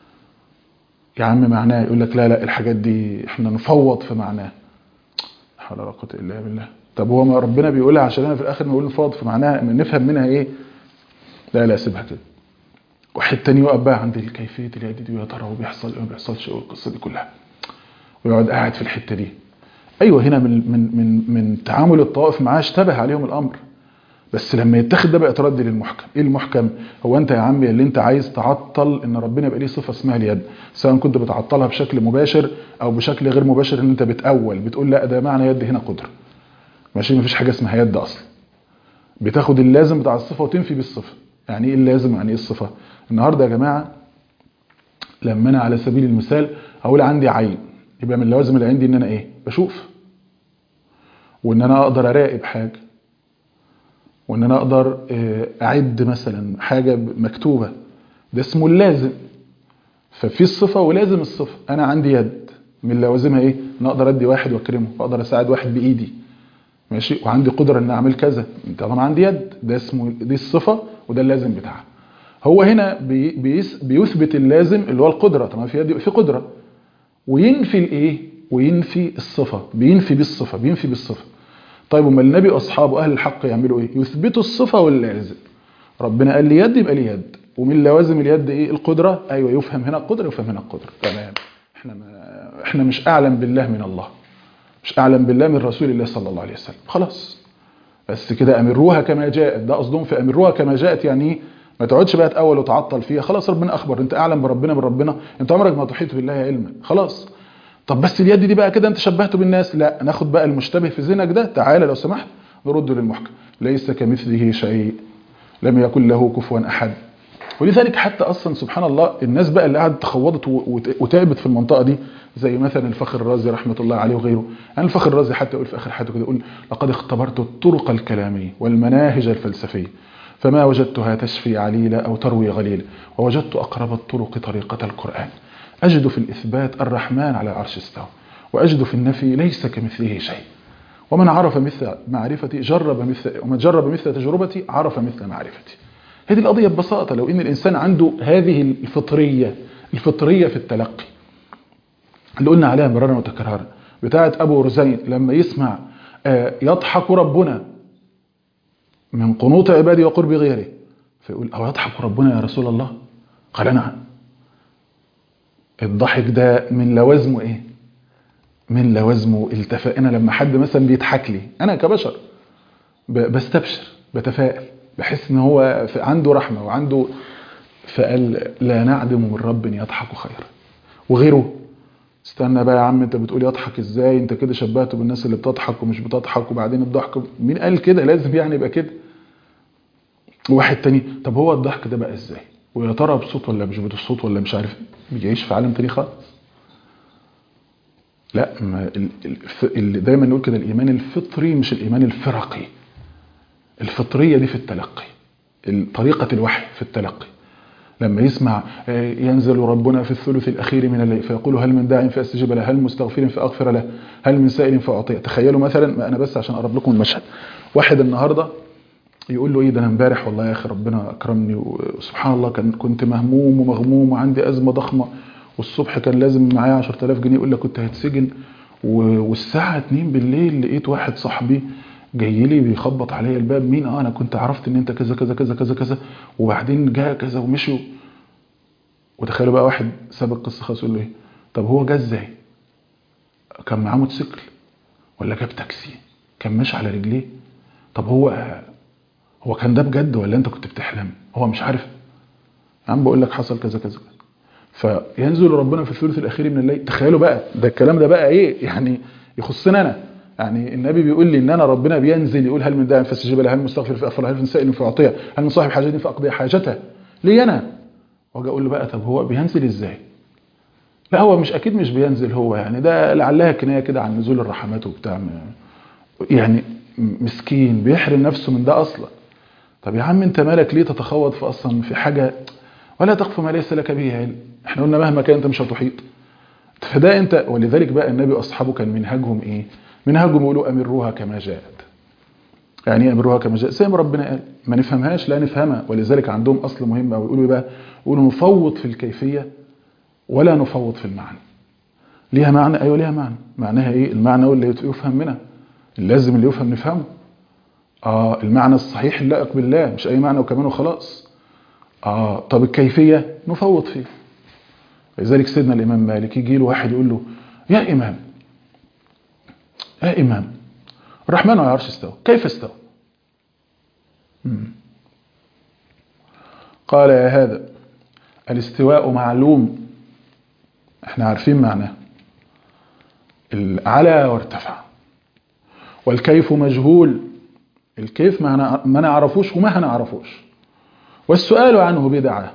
يا عم معناها يقول لك لا لا الحاجات دي احنا نفوض في معناها لا حول ولا قوه الا بالله طب هو ما ربنا بيقولها عشان انا في الاخر نقول نفوض في معناها نفهم منها ايه لا لا سيبها كده واحد تاني يقف بقى عند كيفيه اليد دي ويا ترى هو بيحصل ايه وما بيحصلش ايه والقصه دي كلها ويقعد قاعد في الحته دي ايوه هنا من من من من تعامل الطوائف معاه اشتبه عليهم الامر بس لما يتاخد ده بقى تردي للمحكم ايه المحكم هو انت يا عمي اللي انت عايز تعطل ان ربنا يبقى ليه صفه اسمها اليد سواء كنت بتعطلها بشكل مباشر او بشكل غير مباشر ان انت بتاول بتقول لا ده معنى يد هنا قدره ماشي مفيش حاجه اسمها يد اصلا بتاخد اللازم بتاع الصفه وتنفي بالصفه يعني ايه اللازم يعني ايه الصفه النهارده يا جماعه لما انا على سبيل المثال اقول عندي عين يبقى من اللوازم اللي عندي ان انا ايه بشوف وان انا اقدر اراقب حاجه وان انا اقدر آه، اعد مثلا حاجه مكتوبه ده اسمه اللازم ففي الصفه ولازم الصفه انا عندي يد من لوازمها ايه ان اقدر ادي واحد واكرمه واقدر اساعد واحد بايدي ماشي وعندي قدره ان اعمل كذا طالما عندي يد ده اسمه دي الصفه وده اللازم بتاعها هو هنا بي بيس بيثبت اللازم اللي هو القدره طالما في يد يبقى في قدره وينفي الايه وينفي الصفه بينفي بالصفه بينفي بالصفه طيب وما النبي واصحابه اهل الحق يعملوا ايه يثبتوا الصفه واللازم ربنا قال لي يد يبقى لي يد ومن لوازم اليد ايه القدره ايوه يفهم هنا القدره يفهم هنا القدره تمام احنا ما احنا مش اعلم بالله من الله مش اعلم بالله من رسول الله صلى الله عليه وسلم خلاص بس كده امروها كما جاءت ده قصدهم في امروها كما جاءت يعني ايه ما تقعدش بقى تاول وتعطل فيها خلاص ربنا اخبر انت اعلم بربنا من ربنا انت عمرك ما تحيط بالله علما خلاص طب بس اليد دي بقى كده انت شبهته بالناس لا ناخد بقى المشتبه في ذهنك ده تعالى لو سمحت نرده للمحكم ليس كمثله شيء لم يكن له كفوا احد ولذلك حتى اصلا سبحان الله الناس بقى اللي قعدت تخوضت وت- وتعبت في المنطقه دي زي مثلا الفخر الرازي رحمه الله عليه وغيره يعني الفخر الرازي حتى يقول في اخر حياته كده يقول لقد اختبرت الطرق الكلاميه والمناهج الفلسفيه فما وجدتها تشفي عليلا او تروي غليلا ووجدت اقرب الطرق طريقه القران اجد في الاثبات الرحمن على العرش استوى واجد في النفي ليس كمثله شيء ومن عرف مثل معرفتي جرب مثل ومن جرب مثل تجربتي عرف مثل معرفتي هذه القضية ببساطة لو إن الإنسان عنده هذه الفطرية الفطرية في التلقي اللي قلنا عليها مرارا وتكرارا بتاعة أبو رزين لما يسمع آه، يضحك ربنا من قنوط عبادي وقرب غيره فيقول أو يضحك ربنا يا رسول الله قال نعم الضحك ده من لوازمه إيه من لوازمه التفائنا لما حد مثلا بيضحك لي أنا كبشر ب- بستبشر بتفائل بحس ان هو في- عنده رحمه وعنده فقال لا نعدم من رب يضحك خيرا وغيره استنى بقى يا عم انت بتقول يضحك ازاي انت كده شبهته بالناس اللي بتضحك ومش بتضحك وبعدين الضحك مين قال كده لازم يعني يبقى كده واحد تاني طب هو الضحك ده بقى ازاي ويا ترى بصوت ولا مش بصوت ولا مش عارف بيعيش في عالم تاني خالص لا ما ال- ال- اللي دايما نقول كده الايمان الفطري مش الايمان الفرقي الفطرية دي في التلقي طريقة الوحي في التلقي لما يسمع آه، ينزل ربنا في الثلث الأخير من الليل فيقول هل من داع فأستجيب له هل مستغفر فأغفر له هل من سائل فأعطيه تخيلوا مثلا ما أنا بس عشان أقرب لكم المشهد واحد النهاردة يقول له ايه ده انا امبارح والله يا اخي ربنا اكرمني وسبحان الله كان كنت مهموم ومغموم وعندي ازمه ضخمه والصبح كان لازم معايا 10000 جنيه يقول لك كنت هتسجن و- والساعه 2 بالليل لقيت واحد صاحبي جاي لي بيخبط عليا الباب مين اه انا كنت عرفت ان انت كذا كذا كذا كذا كذا وبعدين جاء كذا ومشوا وتخيلوا بقى واحد ساب القصه خالص يقول له ايه طب هو جه ازاي كان معاه موتوسيكل ولا جاب تاكسي كان ماشي على رجليه طب هو هو كان ده بجد ولا انت كنت بتحلم هو مش عارف يا عم بقول لك حصل كذا كذا كذا فينزل ربنا في الثلث الاخير من الليل تخيلوا بقى ده الكلام ده بقى ايه يعني يخصنا انا يعني النبي بيقول لي ان انا ربنا بينزل يقول هل من داع فاستجيب له هل مستغفر فاغفر له هل من سائل فاعطيه هل من صاحب حاجه فاقضي حاجته ليه انا واجي اقول له بقى طب هو بينزل ازاي لا هو مش اكيد مش بينزل هو يعني ده لعلها كنايه كده عن نزول الرحمات وبتاع م- يعني مسكين بيحرم نفسه من ده اصلا طب يا عم انت مالك ليه تتخوض في اصلا في حاجه ولا تقف ما ليس لك به علم احنا قلنا مهما كان انت مش هتحيط فده انت ولذلك بقى النبي واصحابه كان منهجهم ايه منهجهم يقولوا امروها كما جاءت يعني ايه امروها كما جاءت زي ما ربنا قال ما نفهمهاش لا نفهمها ولذلك عندهم اصل مهم قوي يقولوا بقى يقولوا نفوض في الكيفيه ولا نفوض في المعنى ليها معنى ايوه ليها معنى معناها ايه المعنى هو اللي يفهم منها اللازم اللي يفهم نفهمه اه المعنى الصحيح اللائق بالله مش اي معنى وكمان وخلاص اه طب الكيفيه نفوض فيه لذلك سيدنا الامام مالك يجي له واحد يقول له يا امام يا امام الرحمن على العرش استوى كيف استوى مم. قال يا هذا الاستواء معلوم احنا عارفين معناه على وارتفع والكيف مجهول الكيف ما نعرفوش وما هنعرفوش والسؤال عنه بدعة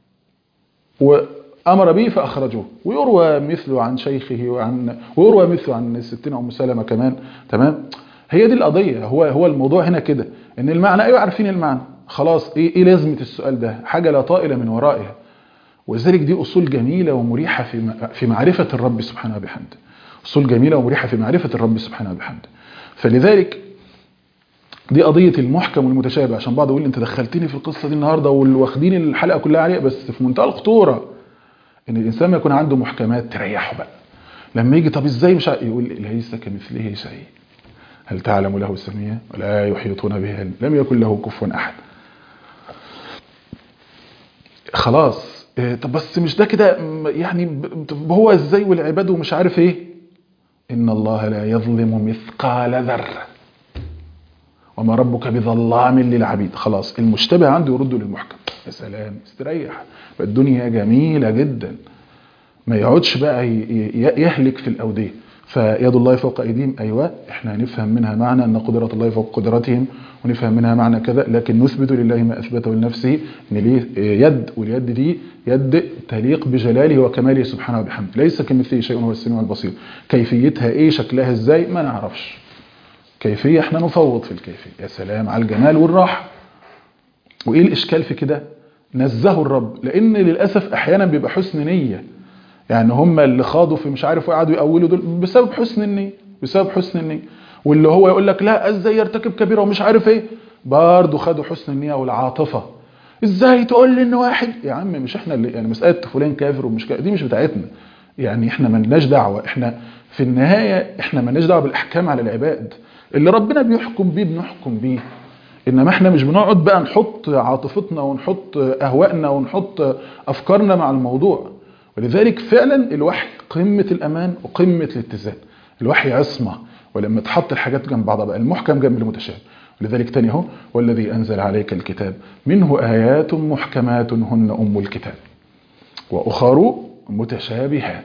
وأمر به فأخرجوه ويروى مثله عن شيخه وعن ويروى مثله عن ستين أم سلمة كمان تمام هي دي القضية هو هو الموضوع هنا كده إن المعنى أيوة عارفين المعنى خلاص إيه, إيه لازمة السؤال ده حاجة لا طائلة من ورائها ولذلك دي أصول جميلة ومريحة في في معرفة الرب سبحانه وبحمده أصول جميلة ومريحة في معرفة الرب سبحانه وبحمده فلذلك دي قضية المحكم والمتشابه عشان بعض يقول انت دخلتني في القصة دي النهاردة واخدين الحلقة كلها عليها بس في منتهى الخطورة ان الانسان ما يكون عنده محكمات تريحه بقى لما يجي طب ازاي مش يقول ليس كمثله شيء هل تعلم له سمية ولا يحيطون به علم لم يكن له كفوا احد خلاص طب بس مش ده كده يعني هو ازاي والعباد ومش عارف ايه ان الله لا يظلم مثقال ذره وما ربك بظلام للعبيد خلاص المشتبه عنده يرده للمحكم يا سلام استريح الدنيا جميلة جدا ما يقعدش بقى يهلك في الأودية فيد الله فوق أيديهم أيوة احنا هنفهم منها معنى أن قدرة الله فوق قدرتهم ونفهم منها معنى كذا لكن نثبت لله ما أثبته لنفسه إن ليه يد واليد دي يد تليق بجلاله وكماله سبحانه وبحمده ليس كمثله شيء هو السميع البصير كيفيتها ايه شكلها ازاي ما نعرفش كيفية احنا نفوض في الكيفية يا سلام على الجمال والراحة وايه الاشكال في كده نزهوا الرب لان للأسف احيانا بيبقى حسن نية يعني هم اللي خاضوا في مش عارف وقعدوا يقولوا دول بسبب حسن النية بسبب حسن النية واللي هو يقول لك لا ازاي يرتكب كبيرة ومش عارف ايه برضه خدوا حسن النية والعاطفة ازاي تقول لي ان واحد يا عم مش احنا اللي يعني مسألة فلان كافر ومش كافر دي مش بتاعتنا يعني احنا ملناش دعوة احنا في النهاية احنا ملناش دعوة بالاحكام على العباد اللي ربنا بيحكم بيه بنحكم بيه انما احنا مش بنقعد بقى نحط عاطفتنا ونحط اهوائنا ونحط افكارنا مع الموضوع ولذلك فعلا الوحي قمة الامان وقمة الاتزان الوحي عصمة ولما تحط الحاجات جنب بعضها بقى المحكم جنب المتشابه ولذلك تاني اهو والذي انزل عليك الكتاب منه ايات محكمات هن ام الكتاب واخر متشابهات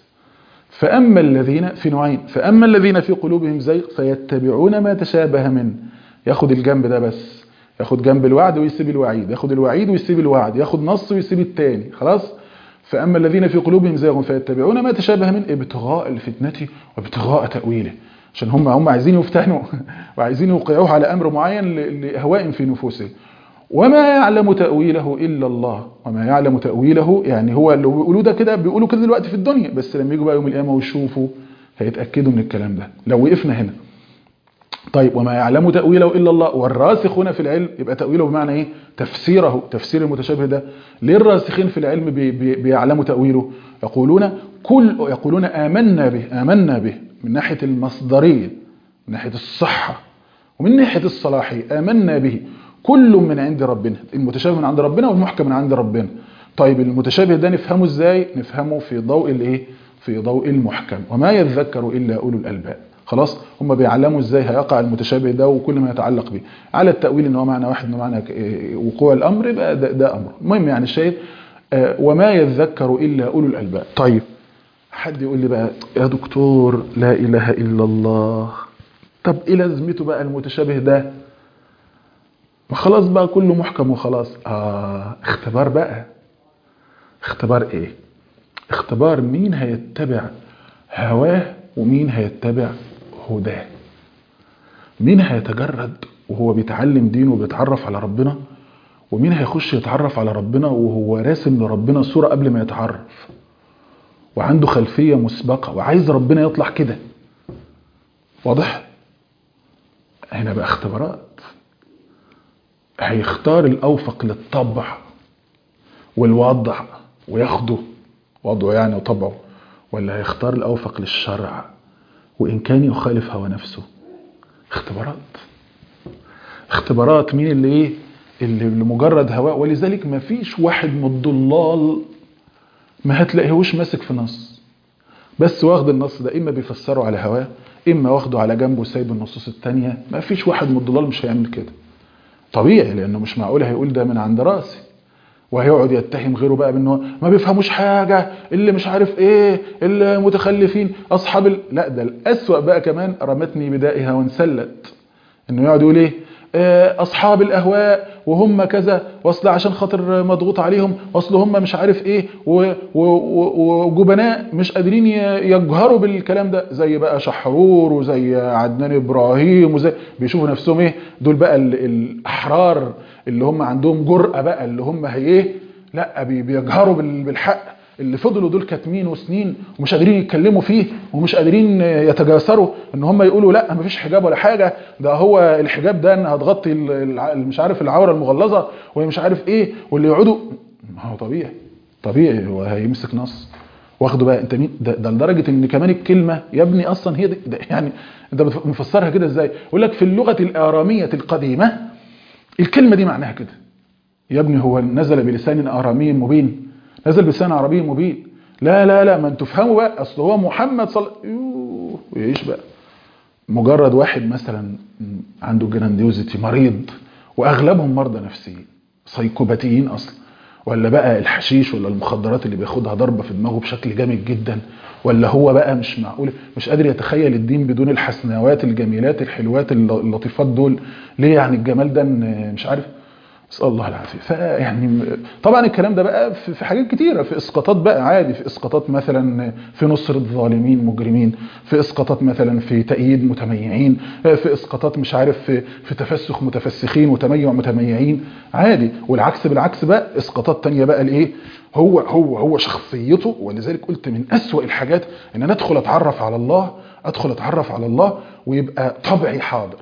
فأما الذين في نوعين فأما الذين في قلوبهم زيغ فيتبعون ما تشابه منه ياخد الجنب ده بس ياخد جنب الوعد ويسيب الوعيد ياخد الوعيد ويسيب الوعد ياخد نص ويسيب التاني خلاص فأما الذين في قلوبهم زيغ فيتبعون ما تشابه منه ابتغاء الفتنة وابتغاء تأويله عشان هم هم عايزين يفتنوا وعايزين يوقعوه على أمر معين لأهواء في نفوسهم وما يعلم تأويله إلا الله وما يعلم تأويله يعني هو اللي بيقولوا ده كده بيقولوا كده دلوقتي في الدنيا بس لما يجوا بقى يوم القيامة ويشوفوا هيتأكدوا من الكلام ده لو وقفنا هنا طيب وما يعلم تأويله إلا الله والراسخون في العلم يبقى تأويله بمعنى إيه تفسيره تفسير المتشابه ده ليه الراسخين في العلم بي بي بيعلموا تأويله يقولون كل يقولون آمنا به آمنا به من ناحية المصدرية من ناحية الصحة ومن ناحية الصلاحية آمنا به كل من عند ربنا المتشابه من عند ربنا والمحكم من عند ربنا طيب المتشابه ده نفهمه ازاي نفهمه في ضوء الايه في ضوء المحكم وما يذكر الا اولو الالباب خلاص هم بيعلموا ازاي هيقع المتشابه ده وكل ما يتعلق به على التاويل ان هو معنى واحد انه معنى وقوع الامر يبقى ده, ده امر المهم يعني الشاهد وما يذكر الا اولو الالباب طيب حد يقول لي بقى يا دكتور لا اله الا الله طب ايه لازمته بقى المتشابه ده ما خلاص بقى كله محكم وخلاص آه اختبار بقى اختبار ايه اختبار مين هيتبع هواه ومين هيتبع هداه مين هيتجرد وهو بيتعلم دينه وبيتعرف على ربنا ومين هيخش يتعرف على ربنا وهو راسم لربنا صورة قبل ما يتعرف وعنده خلفية مسبقة وعايز ربنا يطلع كده واضح هنا بقى اختبارات هيختار الأوفق للطبع والوضع وياخده وضعه يعني وطبعه ولا هيختار الأوفق للشرع وإن كان يخالف هوى نفسه اختبارات اختبارات مين اللي ايه اللي لمجرد هواء ولذلك ما فيش واحد من الضلال ما هتلاقيهوش ماسك في نص بس واخد النص ده اما بيفسره على هواه اما واخده على جنبه وسايب النصوص التانية ما فيش واحد من الضلال مش هيعمل كده طبيعي لانه مش معقول هيقول ده من عند راسي وهيقعد يتهم غيره بقى بانه ما بيفهموش حاجه اللي مش عارف ايه اللي متخلفين اصحاب ال... لا ده الاسوأ بقى كمان رمتني بدائها وانسلت انه يقعد يقول ايه آه، اصحاب الاهواء وهم كذا واصل عشان خاطر مضغوط عليهم واصل هم مش عارف ايه و- و- و- وجبناء مش قادرين ي- يجهروا بالكلام ده زي بقى شحرور وزي عدنان ابراهيم وزي بيشوفوا نفسهم ايه دول بقى ال- الاحرار اللي هم عندهم جرأة بقى اللي هم هي ايه لا بي- بيجهروا بال- بالحق اللي فضلوا دول كاتمين وسنين ومش قادرين يتكلموا فيه ومش قادرين يتجاسروا ان هم يقولوا لا مفيش حجاب ولا حاجه ده هو الحجاب ده انها تغطي ال- الع- مش عارف العوره المغلظه ومش عارف ايه واللي يقعدوا ما هو طبيعي طبيعي هو هيمسك نص واخده بقى انت مين ده, ده لدرجه ان كمان الكلمه يا ابني اصلا هي دي ده يعني انت بتف- مفسرها كده ازاي يقول لك في اللغه الاراميه القديمه الكلمه دي معناها كده يا ابني هو نزل بلسان ارامي مبين نزل بلسان عربي مبين لا لا لا ما انتوا فهموا بقى اصل هو محمد صلى يوه ويعيش بقى مجرد واحد مثلا عنده جرانديوزيتي مريض واغلبهم مرضى نفسيين سايكوباتيين اصلا ولا بقى الحشيش ولا المخدرات اللي بياخدها ضربه في دماغه بشكل جامد جدا ولا هو بقى مش معقول مش قادر يتخيل الدين بدون الحسنوات الجميلات الحلوات اللطيفات دول ليه يعني الجمال ده إن مش عارف نسال الله العافيه فيعني طبعا الكلام ده بقى في في حاجات كتيره في اسقاطات بقى عادي في اسقاطات مثلا في نصره ظالمين مجرمين في اسقاطات مثلا في تأييد متميعين في اسقاطات مش عارف في, في تفسخ متفسخين وتميع متميعين عادي والعكس بالعكس بقى اسقاطات تانية بقى الايه هو هو هو شخصيته ولذلك قلت من أسوأ الحاجات ان انا ادخل اتعرف على الله ادخل اتعرف على الله ويبقى طبعي حاضر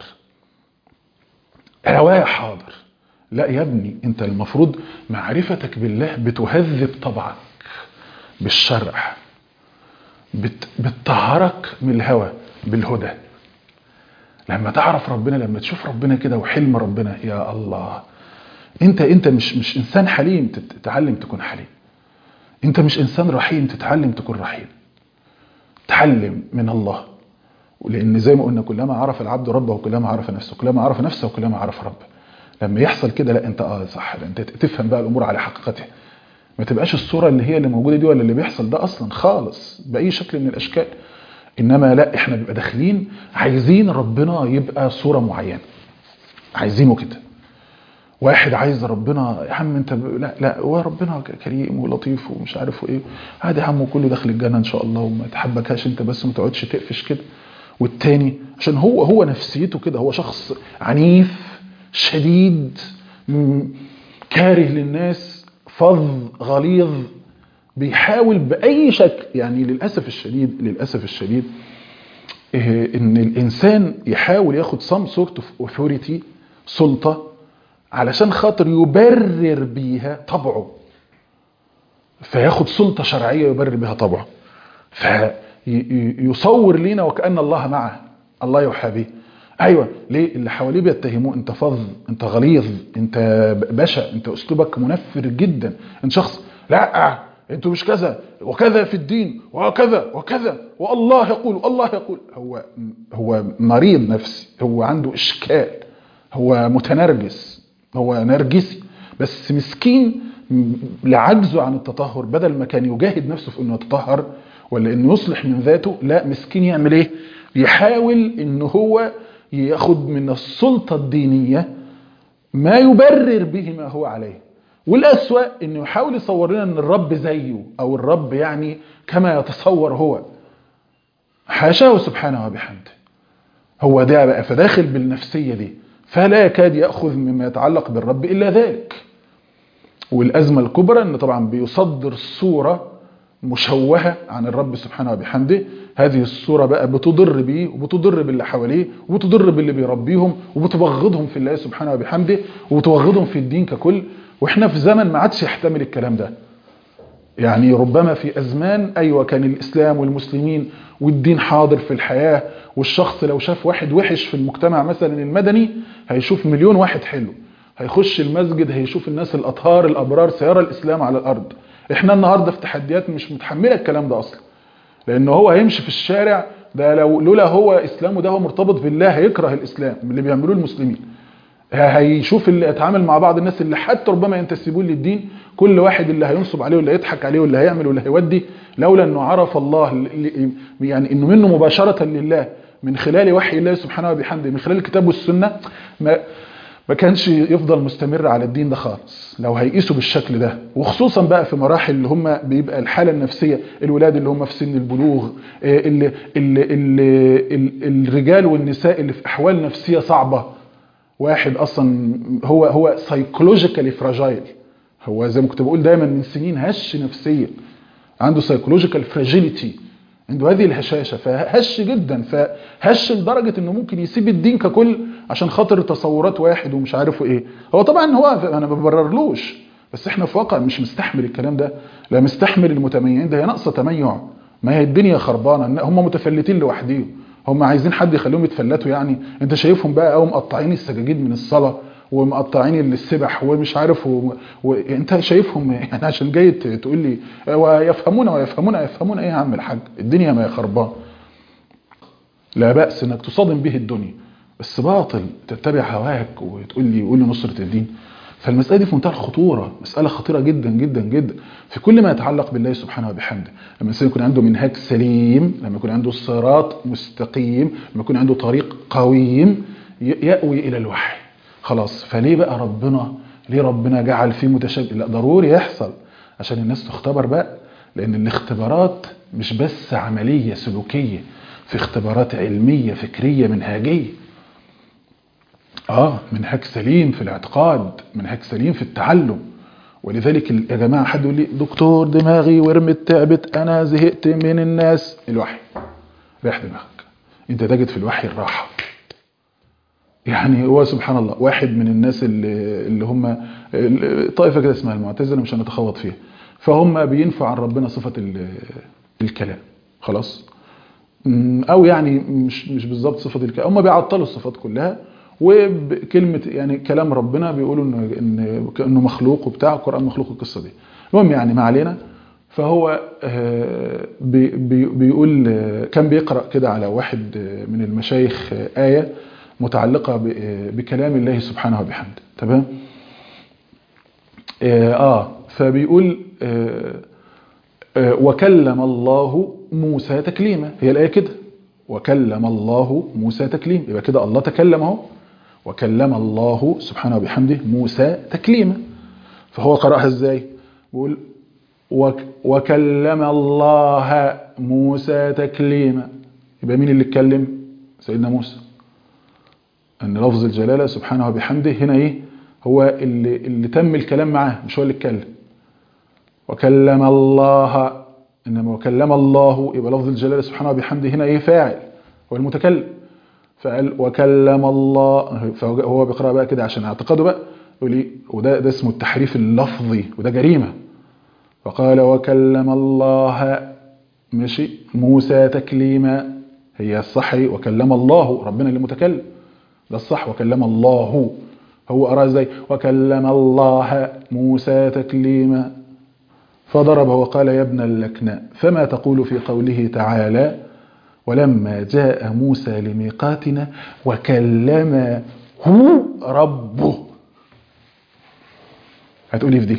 رواية حاضر لا يا ابني انت المفروض معرفتك بالله بتهذب طبعك بالشرع بت بتطهرك من الهوى بالهدى لما تعرف ربنا لما تشوف ربنا كده وحلم ربنا يا الله انت انت مش مش انسان حليم تتعلم تكون حليم انت مش انسان رحيم تتعلم تكون رحيم تعلم من الله لان زي ما قلنا كلما عرف العبد ربه كلما عرف نفسه كلما عرف نفسه كلما عرف ربه لما يحصل كده لا انت اه صح انت تفهم بقى الامور على حقيقتها ما تبقاش الصوره اللي هي اللي موجوده دي ولا اللي بيحصل ده اصلا خالص باي شكل من الاشكال انما لا احنا بنبقى داخلين عايزين ربنا يبقى صوره معينه عايزينه كده واحد عايز ربنا يا عم انت ب... لا لا هو ربنا كريم ولطيف ومش عارف ايه عادي يا عم كله داخل الجنه ان شاء الله وما تحبكهاش انت بس وما تقعدش تقفش كده والتاني عشان هو هو نفسيته كده هو شخص عنيف شديد كاره للناس فظ غليظ بيحاول بأي شكل يعني للأسف الشديد للأسف الشديد إن الإنسان يحاول ياخد some sort of authority سلطة علشان خاطر يبرر بيها طبعه فياخد سلطة شرعية يبرر بها طبعه فيصور لنا وكأن الله معه الله يحابيه ايوه ليه اللي حواليه بيتهموه انت فظ انت غليظ انت بشع انت اسلوبك منفر جدا انت شخص لا انتوا مش كذا وكذا في الدين وكذا وكذا والله يقول الله يقول هو هو مريض نفسي هو عنده اشكال هو متنرجس هو نرجسي بس مسكين لعجزه عن التطهر بدل ما كان يجاهد نفسه في انه يتطهر ولا انه يصلح من ذاته لا مسكين يعمل ايه يحاول ان هو ياخد من السلطة الدينية ما يبرر به ما هو عليه والأسوأ انه يحاول يصور لنا ان الرب زيه او الرب يعني كما يتصور هو حاشاه سبحانه وبحمده هو ده بقى فداخل بالنفسية دي فلا يكاد يأخذ مما يتعلق بالرب إلا ذلك والأزمة الكبرى أن طبعا بيصدر صورة مشوهة عن الرب سبحانه وبحمده هذه الصورة بقى بتضر بيه وبتضر باللي حواليه وبتضر باللي بيربيهم وبتبغضهم في الله سبحانه وبحمده وبتبغضهم في الدين ككل واحنا في زمن ما عادش يحتمل الكلام ده يعني ربما في أزمان أيوة كان الإسلام والمسلمين والدين حاضر في الحياة والشخص لو شاف واحد وحش في المجتمع مثلا المدني هيشوف مليون واحد حلو هيخش المسجد هيشوف الناس الأطهار الأبرار سيرى الإسلام على الأرض احنا النهاردة في تحديات مش متحملة الكلام ده أصلا لأنه هو هيمشي في الشارع ده لو لولا هو إسلامه ده هو مرتبط بالله هيكره الإسلام اللي بيعملوه المسلمين هيشوف اللي اتعامل مع بعض الناس اللي حتى ربما ينتسبون للدين كل واحد اللي هينصب عليه واللي هيضحك عليه واللي هيعمل واللي هيودي لولا انه عرف الله يعني انه منه مباشرة لله من خلال وحي الله سبحانه وبحمده من خلال الكتاب والسنة ما ما كانش يفضل مستمر على الدين ده خالص لو هيقيسوا بالشكل ده وخصوصا بقى في مراحل اللي هم بيبقى الحالة النفسية الولاد اللي هم في سن البلوغ اللي اللي اللي الرجال والنساء اللي في احوال نفسية صعبة واحد اصلا هو هو سايكولوجيكالي فراجايل هو زي ما كنت بقول دايما من سنين هش نفسيا عنده سايكولوجيكال فراجيليتي عنده هذه الهشاشه فهش جدا فهش لدرجه انه ممكن يسيب الدين ككل عشان خاطر تصورات واحد ومش عارفه ايه هو طبعا هو انا ما ببررلوش بس احنا في واقع مش مستحمل الكلام ده لا مستحمل المتميعين ده هي ناقصه تميع ما هي الدنيا خربانه هم متفلتين لوحدهم هم عايزين حد يخليهم يتفلتوا يعني انت شايفهم بقى او مقطعين السجاجيد من الصلاه ومقطعين السبح ومش عارف و... وانت شايفهم يعني عشان جاي تقول لي ويفهمون ويفهمون يفهمون ايه يا عم الحاج الدنيا ما هي خربان لا بأس انك تصادم به الدنيا بس باطل تتبع هواك وتقول لي قول لي نصرة الدين فالمسألة دي في منتهى الخطورة مسألة خطيرة جدا جدا جدا في كل ما يتعلق بالله سبحانه وبحمده لما الإنسان يكون عنده منهاج سليم لما يكون عنده صراط مستقيم لما يكون عنده طريق قويم يأوي إلى الوحي خلاص فليه بقى ربنا ليه ربنا جعل فيه متشابه لا ضروري يحصل عشان الناس تختبر بقى لأن الاختبارات مش بس عملية سلوكية في اختبارات علمية فكرية منهاجية اه منهاج سليم في الاعتقاد منهاج سليم في التعلم ولذلك يا جماعة حد يقول لي دكتور دماغي ورمت تعبت انا زهقت من الناس الوحي ريح دماغك انت تجد في الوحي الراحة يعني هو سبحان الله واحد من الناس اللي, اللي هم طائفة كده اسمها المعتزلة مش هنتخوض فيها فهم بينفع عن ربنا صفة الكلام خلاص او يعني مش مش بالظبط صفة الكلام هم بيعطلوا الصفات كلها وبكلمة يعني كلام ربنا بيقولوا انه إن انه مخلوق وبتاع القرآن مخلوق القصة دي المهم يعني ما علينا فهو بي بي بيقول كان بيقرأ كده على واحد من المشايخ آية متعلقة بكلام الله سبحانه وبحمده تمام اه فبيقول آه آه وكلم الله موسى تكليما هي الآية كده وكلم الله موسى تكليما يبقى كده الله تكلم اهو وكلم الله سبحانه وبحمده موسى تكليما فهو قرأها ازاي بيقول وكلم الله موسى تكليما يبقى مين اللي اتكلم سيدنا موسى ان لفظ الجلالة سبحانه وبحمده هنا ايه هو اللي, اللي تم الكلام معاه مش هو اللي اتكلم وكلم الله انما وكلم الله يبقى لفظ الجلالة سبحانه وبحمده هنا ايه فاعل هو المتكلم فقال وكلم الله فهو بيقرأ بقى كده عشان اعتقاده بقى يقول ايه وده ده اسمه التحريف اللفظي وده جريمة فقال وكلم الله ماشي موسى تكليما هي الصح وكلم الله ربنا اللي متكلم ده الصح وكلم الله هو أرى ازاي وكلم الله موسى تكليما فضرب وقال يا ابن اللكناء فما تقول في قوله تعالى ولما جاء موسى لميقاتنا وكلمه ربه هتقولي في دي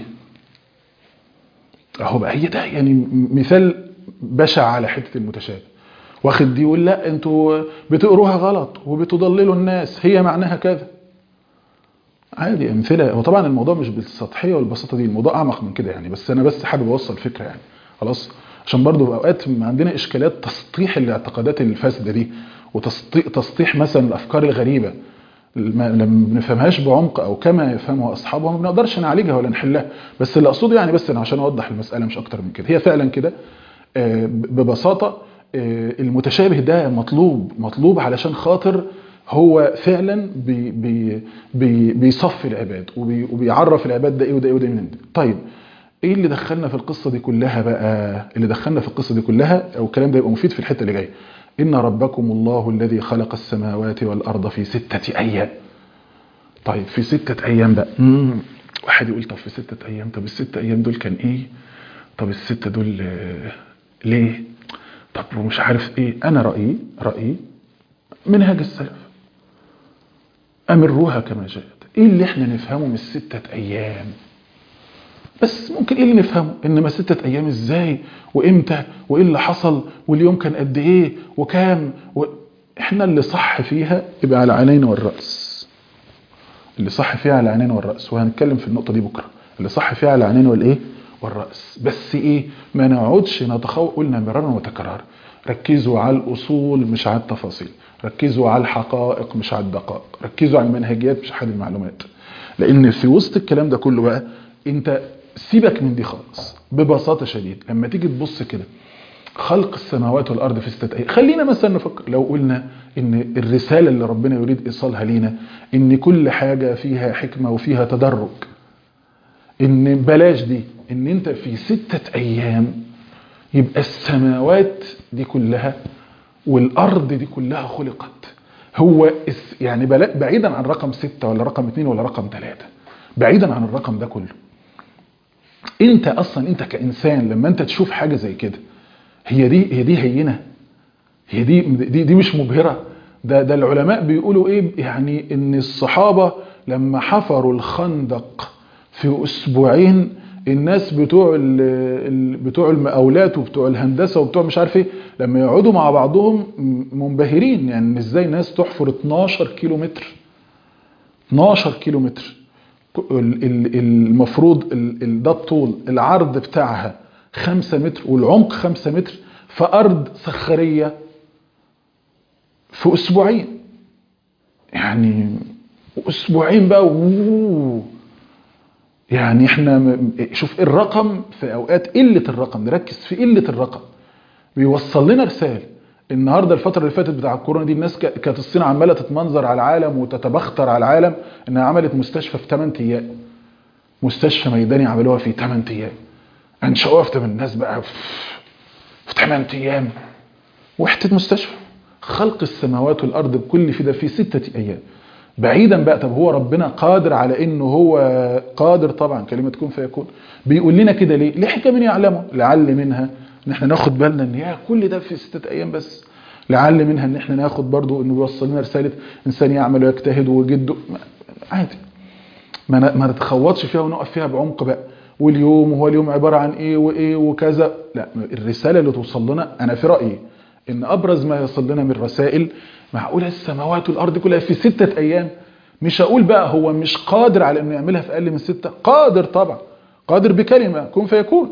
اهو بقى هي ده يعني مثال بشع على حته المتشابه واخد دي يقول لا انتوا بتقروها غلط وبتضللوا الناس هي معناها كذا عادي امثله هو طبعا الموضوع مش بالسطحيه والبساطه دي الموضوع اعمق من كده يعني بس انا بس حابب اوصل فكره يعني خلاص عشان برضو اوقات عندنا اشكالات تسطيح الاعتقادات الفاسده دي وتسطيح مثلا الافكار الغريبه لما لما ما بنفهمهاش بعمق او كما يفهمها اصحابها ما بنقدرش نعالجها ولا نحلها بس اللي اقصده يعني بس أنا عشان اوضح المساله مش اكتر من كده هي فعلا كده آه، ببساطه آه، المتشابه ده مطلوب مطلوب علشان خاطر هو فعلا بي بي بي بيصفي العباد وبي وبيعرف العباد ده ايه وده ايه وده من ده طيب ايه اللي دخلنا في القصه دي كلها بقى اللي دخلنا في القصه دي كلها او الكلام ده يبقى مفيد في الحته اللي جايه ان ربكم الله الذي خلق السماوات والارض في سته ايام طيب في ستة أيام بقى مم. واحد يقول طب في ستة أيام طب الستة أيام دول كان إيه طب الستة دول آه، ليه طب ومش عارف إيه أنا رأيي رأيي منهج السلف أمروها كما جاءت إيه اللي إحنا نفهمه من الستة أيام بس ممكن ايه اللي نفهمه انما ستة ايام ازاي وامتى وايه اللي حصل واليوم كان قد ايه وكام و... احنا اللي صح فيها يبقى على عينينا والرأس اللي صح فيها على عينينا والرأس وهنتكلم في النقطة دي بكرة اللي صح فيها على عينينا والايه والرأس بس ايه ما نقعدش نتخوف قلنا مرارا وتكرارا ركزوا على الاصول مش على التفاصيل ركزوا على الحقائق مش على الدقائق ركزوا على المنهجيات مش على المعلومات لان في وسط الكلام ده كله بقى انت سيبك من دي خالص ببساطة شديدة لما تيجي تبص كده خلق السماوات والارض في ستة ايام خلينا مثلا نفكر لو قلنا ان الرسالة اللي ربنا يريد ايصالها لينا ان كل حاجة فيها حكمة وفيها تدرج ان بلاش دي ان انت في ستة ايام يبقى السماوات دي كلها والارض دي كلها خلقت هو اس- يعني بلا- بعيدا عن رقم ستة ولا رقم اتنين ولا رقم تلاتة بعيدا عن الرقم ده كله انت اصلا انت كانسان لما انت تشوف حاجه زي كده هي دي هي دي هينه هي دي دي, دي مش مبهره ده ده العلماء بيقولوا ايه يعني ان الصحابه لما حفروا الخندق في اسبوعين الناس بتوع ال ال- بتوع المقاولات وبتوع الهندسه وبتوع مش عارف ايه لما يقعدوا مع بعضهم م- منبهرين يعني ازاي ناس تحفر 12 كيلو متر 12 كيلو متر ال- ال- المفروض ال- ال- ده الطول العرض بتاعها 5 متر والعمق 5 متر في ارض صخريه في اسبوعين يعني اسبوعين بقى ووو. يعني احنا م- شوف الرقم في اوقات قله الرقم نركز في قله الرقم بيوصل لنا رساله النهارده الفتره اللي فاتت بتاع الكورونا دي الناس ك- كانت الصين عماله تتمنظر على العالم وتتبختر على العالم انها عملت مستشفى في 8 ايام مستشفى ميداني عملوها في 8 ايام انشأوها في 8 الناس بقى في في 8 ايام وحده مستشفى خلق السماوات والارض بكل في ده في ستة ايام بعيدا بقى طب هو ربنا قادر على انه هو قادر طبعا كلمه كن فيكون بيقول لنا كده ليه لحكم يعلمه لعل منها ان احنا ناخد بالنا ان يا كل ده في ستة ايام بس لعل منها ان احنا ناخد برضو انه بيوصل لنا رساله انسان يعمل ويجتهد وجده ما- عادي ما ن- ما نتخوضش فيها ونقف فيها بعمق بقى واليوم وهو اليوم عباره عن ايه وايه وكذا لا الرساله اللي توصل لنا انا في رايي ان ابرز ما يصل لنا من رسائل معقوله السماوات والارض كلها في سته ايام مش هقول بقى هو مش قادر على انه يعملها في اقل من سته قادر طبعا قادر بكلمه كن فيكون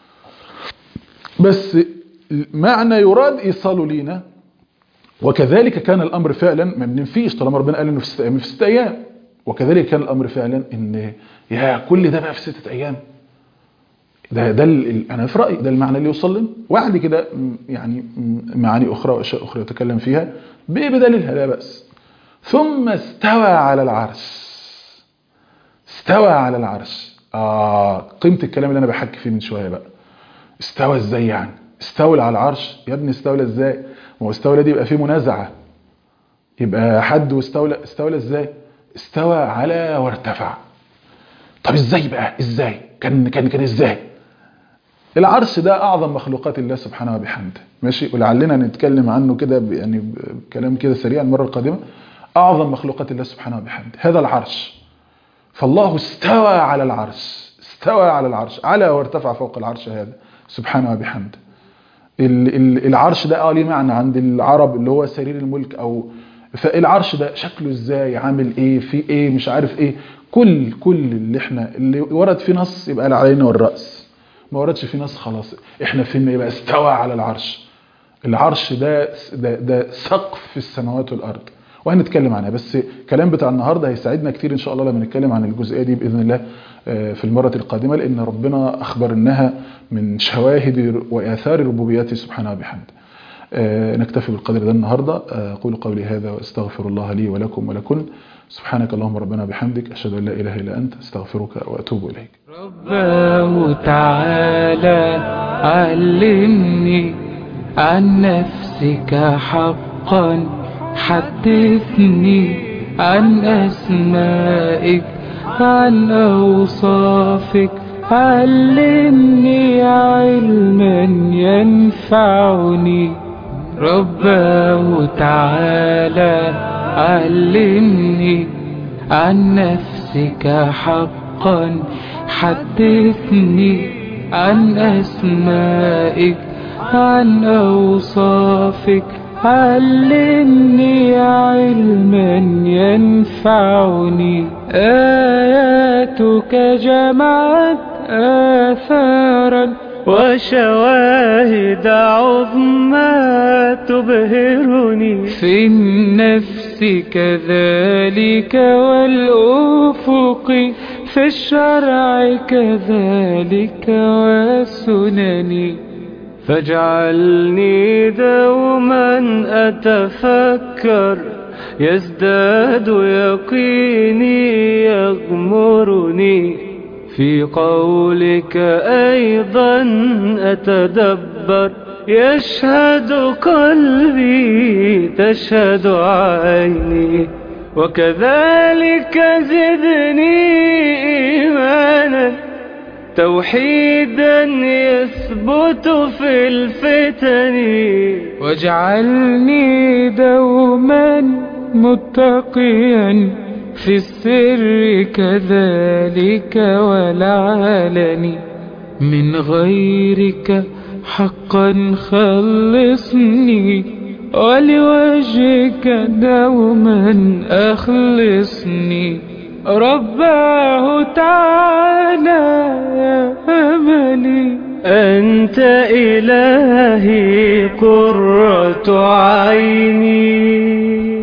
بس معنى يراد ايصاله لينا وكذلك كان الامر فعلا ما بننفيش طالما ربنا قال انه في ست ايام في ست ايام وكذلك كان الامر فعلا ان يا كل ده بقى في سته ايام ده ده ال- ال- انا في رايي ده المعنى اللي يوصل لنا وبعد كده م- يعني م- معاني اخرى واشياء اخرى يتكلم فيها ب- بدليلها لا باس ثم استوى على العرش استوى على العرش اه قيمه الكلام اللي انا بحكي فيه من شويه بقى استوى ازاي يعني استولى على العرش يا ابني استولى ازاي ما هو استولى دي يبقى فيه منازعه يبقى حد واستولى استولى ازاي استوى على وارتفع طب ازاي بقى ازاي كان كان كان ازاي العرش ده اعظم مخلوقات الله سبحانه وبحمده ماشي ولعلنا نتكلم عنه كده ب- يعني بكلام كده سريع المره القادمه اعظم مخلوقات الله سبحانه وبحمده هذا العرش فالله استوى على العرش استوى على العرش على وارتفع فوق العرش هذا سبحانه وبحمده ال- ال- العرش ده اه ليه معنى عند العرب اللي هو سرير الملك او فالعرش ده شكله ازاي عامل ايه في ايه مش عارف ايه كل كل اللي احنا اللي ورد فيه نص يبقى علينا والراس ما وردش فيه نص خلاص احنا فهمنا يبقى استوى على العرش العرش ده ده, ده سقف السماوات والارض وهنتكلم عنها بس الكلام بتاع النهارده هيساعدنا كتير ان شاء الله لما نتكلم عن الجزئيه دي باذن الله في المره القادمه لان ربنا اخبر انها من شواهد واثار ربوبيته سبحانه وبحمده. نكتفي بالقدر ده النهارده اقول قولي هذا واستغفر الله لي ولكم ولكن سبحانك اللهم ربنا بحمدك اشهد ان لا اله الا انت استغفرك واتوب اليك. رباه تعالى علمني عن نفسك حقا حدثني عن أسمائك عن أوصافك علمني علما ينفعني رباه تعالى علمني عن نفسك حقا حدثني عن أسمائك عن أوصافك علمني علما ينفعني آياتك جمعت آثارا وشواهد عظمى تبهرني في النفس كذلك والأفق في الشرع كذلك والسنن فاجعلني دوما أتفكر يزداد يقيني يغمرني في قولك أيضا أتدبر يشهد قلبي تشهد عيني وكذلك زدني إيمانا توحيدا يثبت في الفتن واجعلني دوما متقيا في السر كذلك والعلن من غيرك حقا خلصني ولوجهك دوما أخلصني رباه تعالى يا أملي أنت إلهي قرة عيني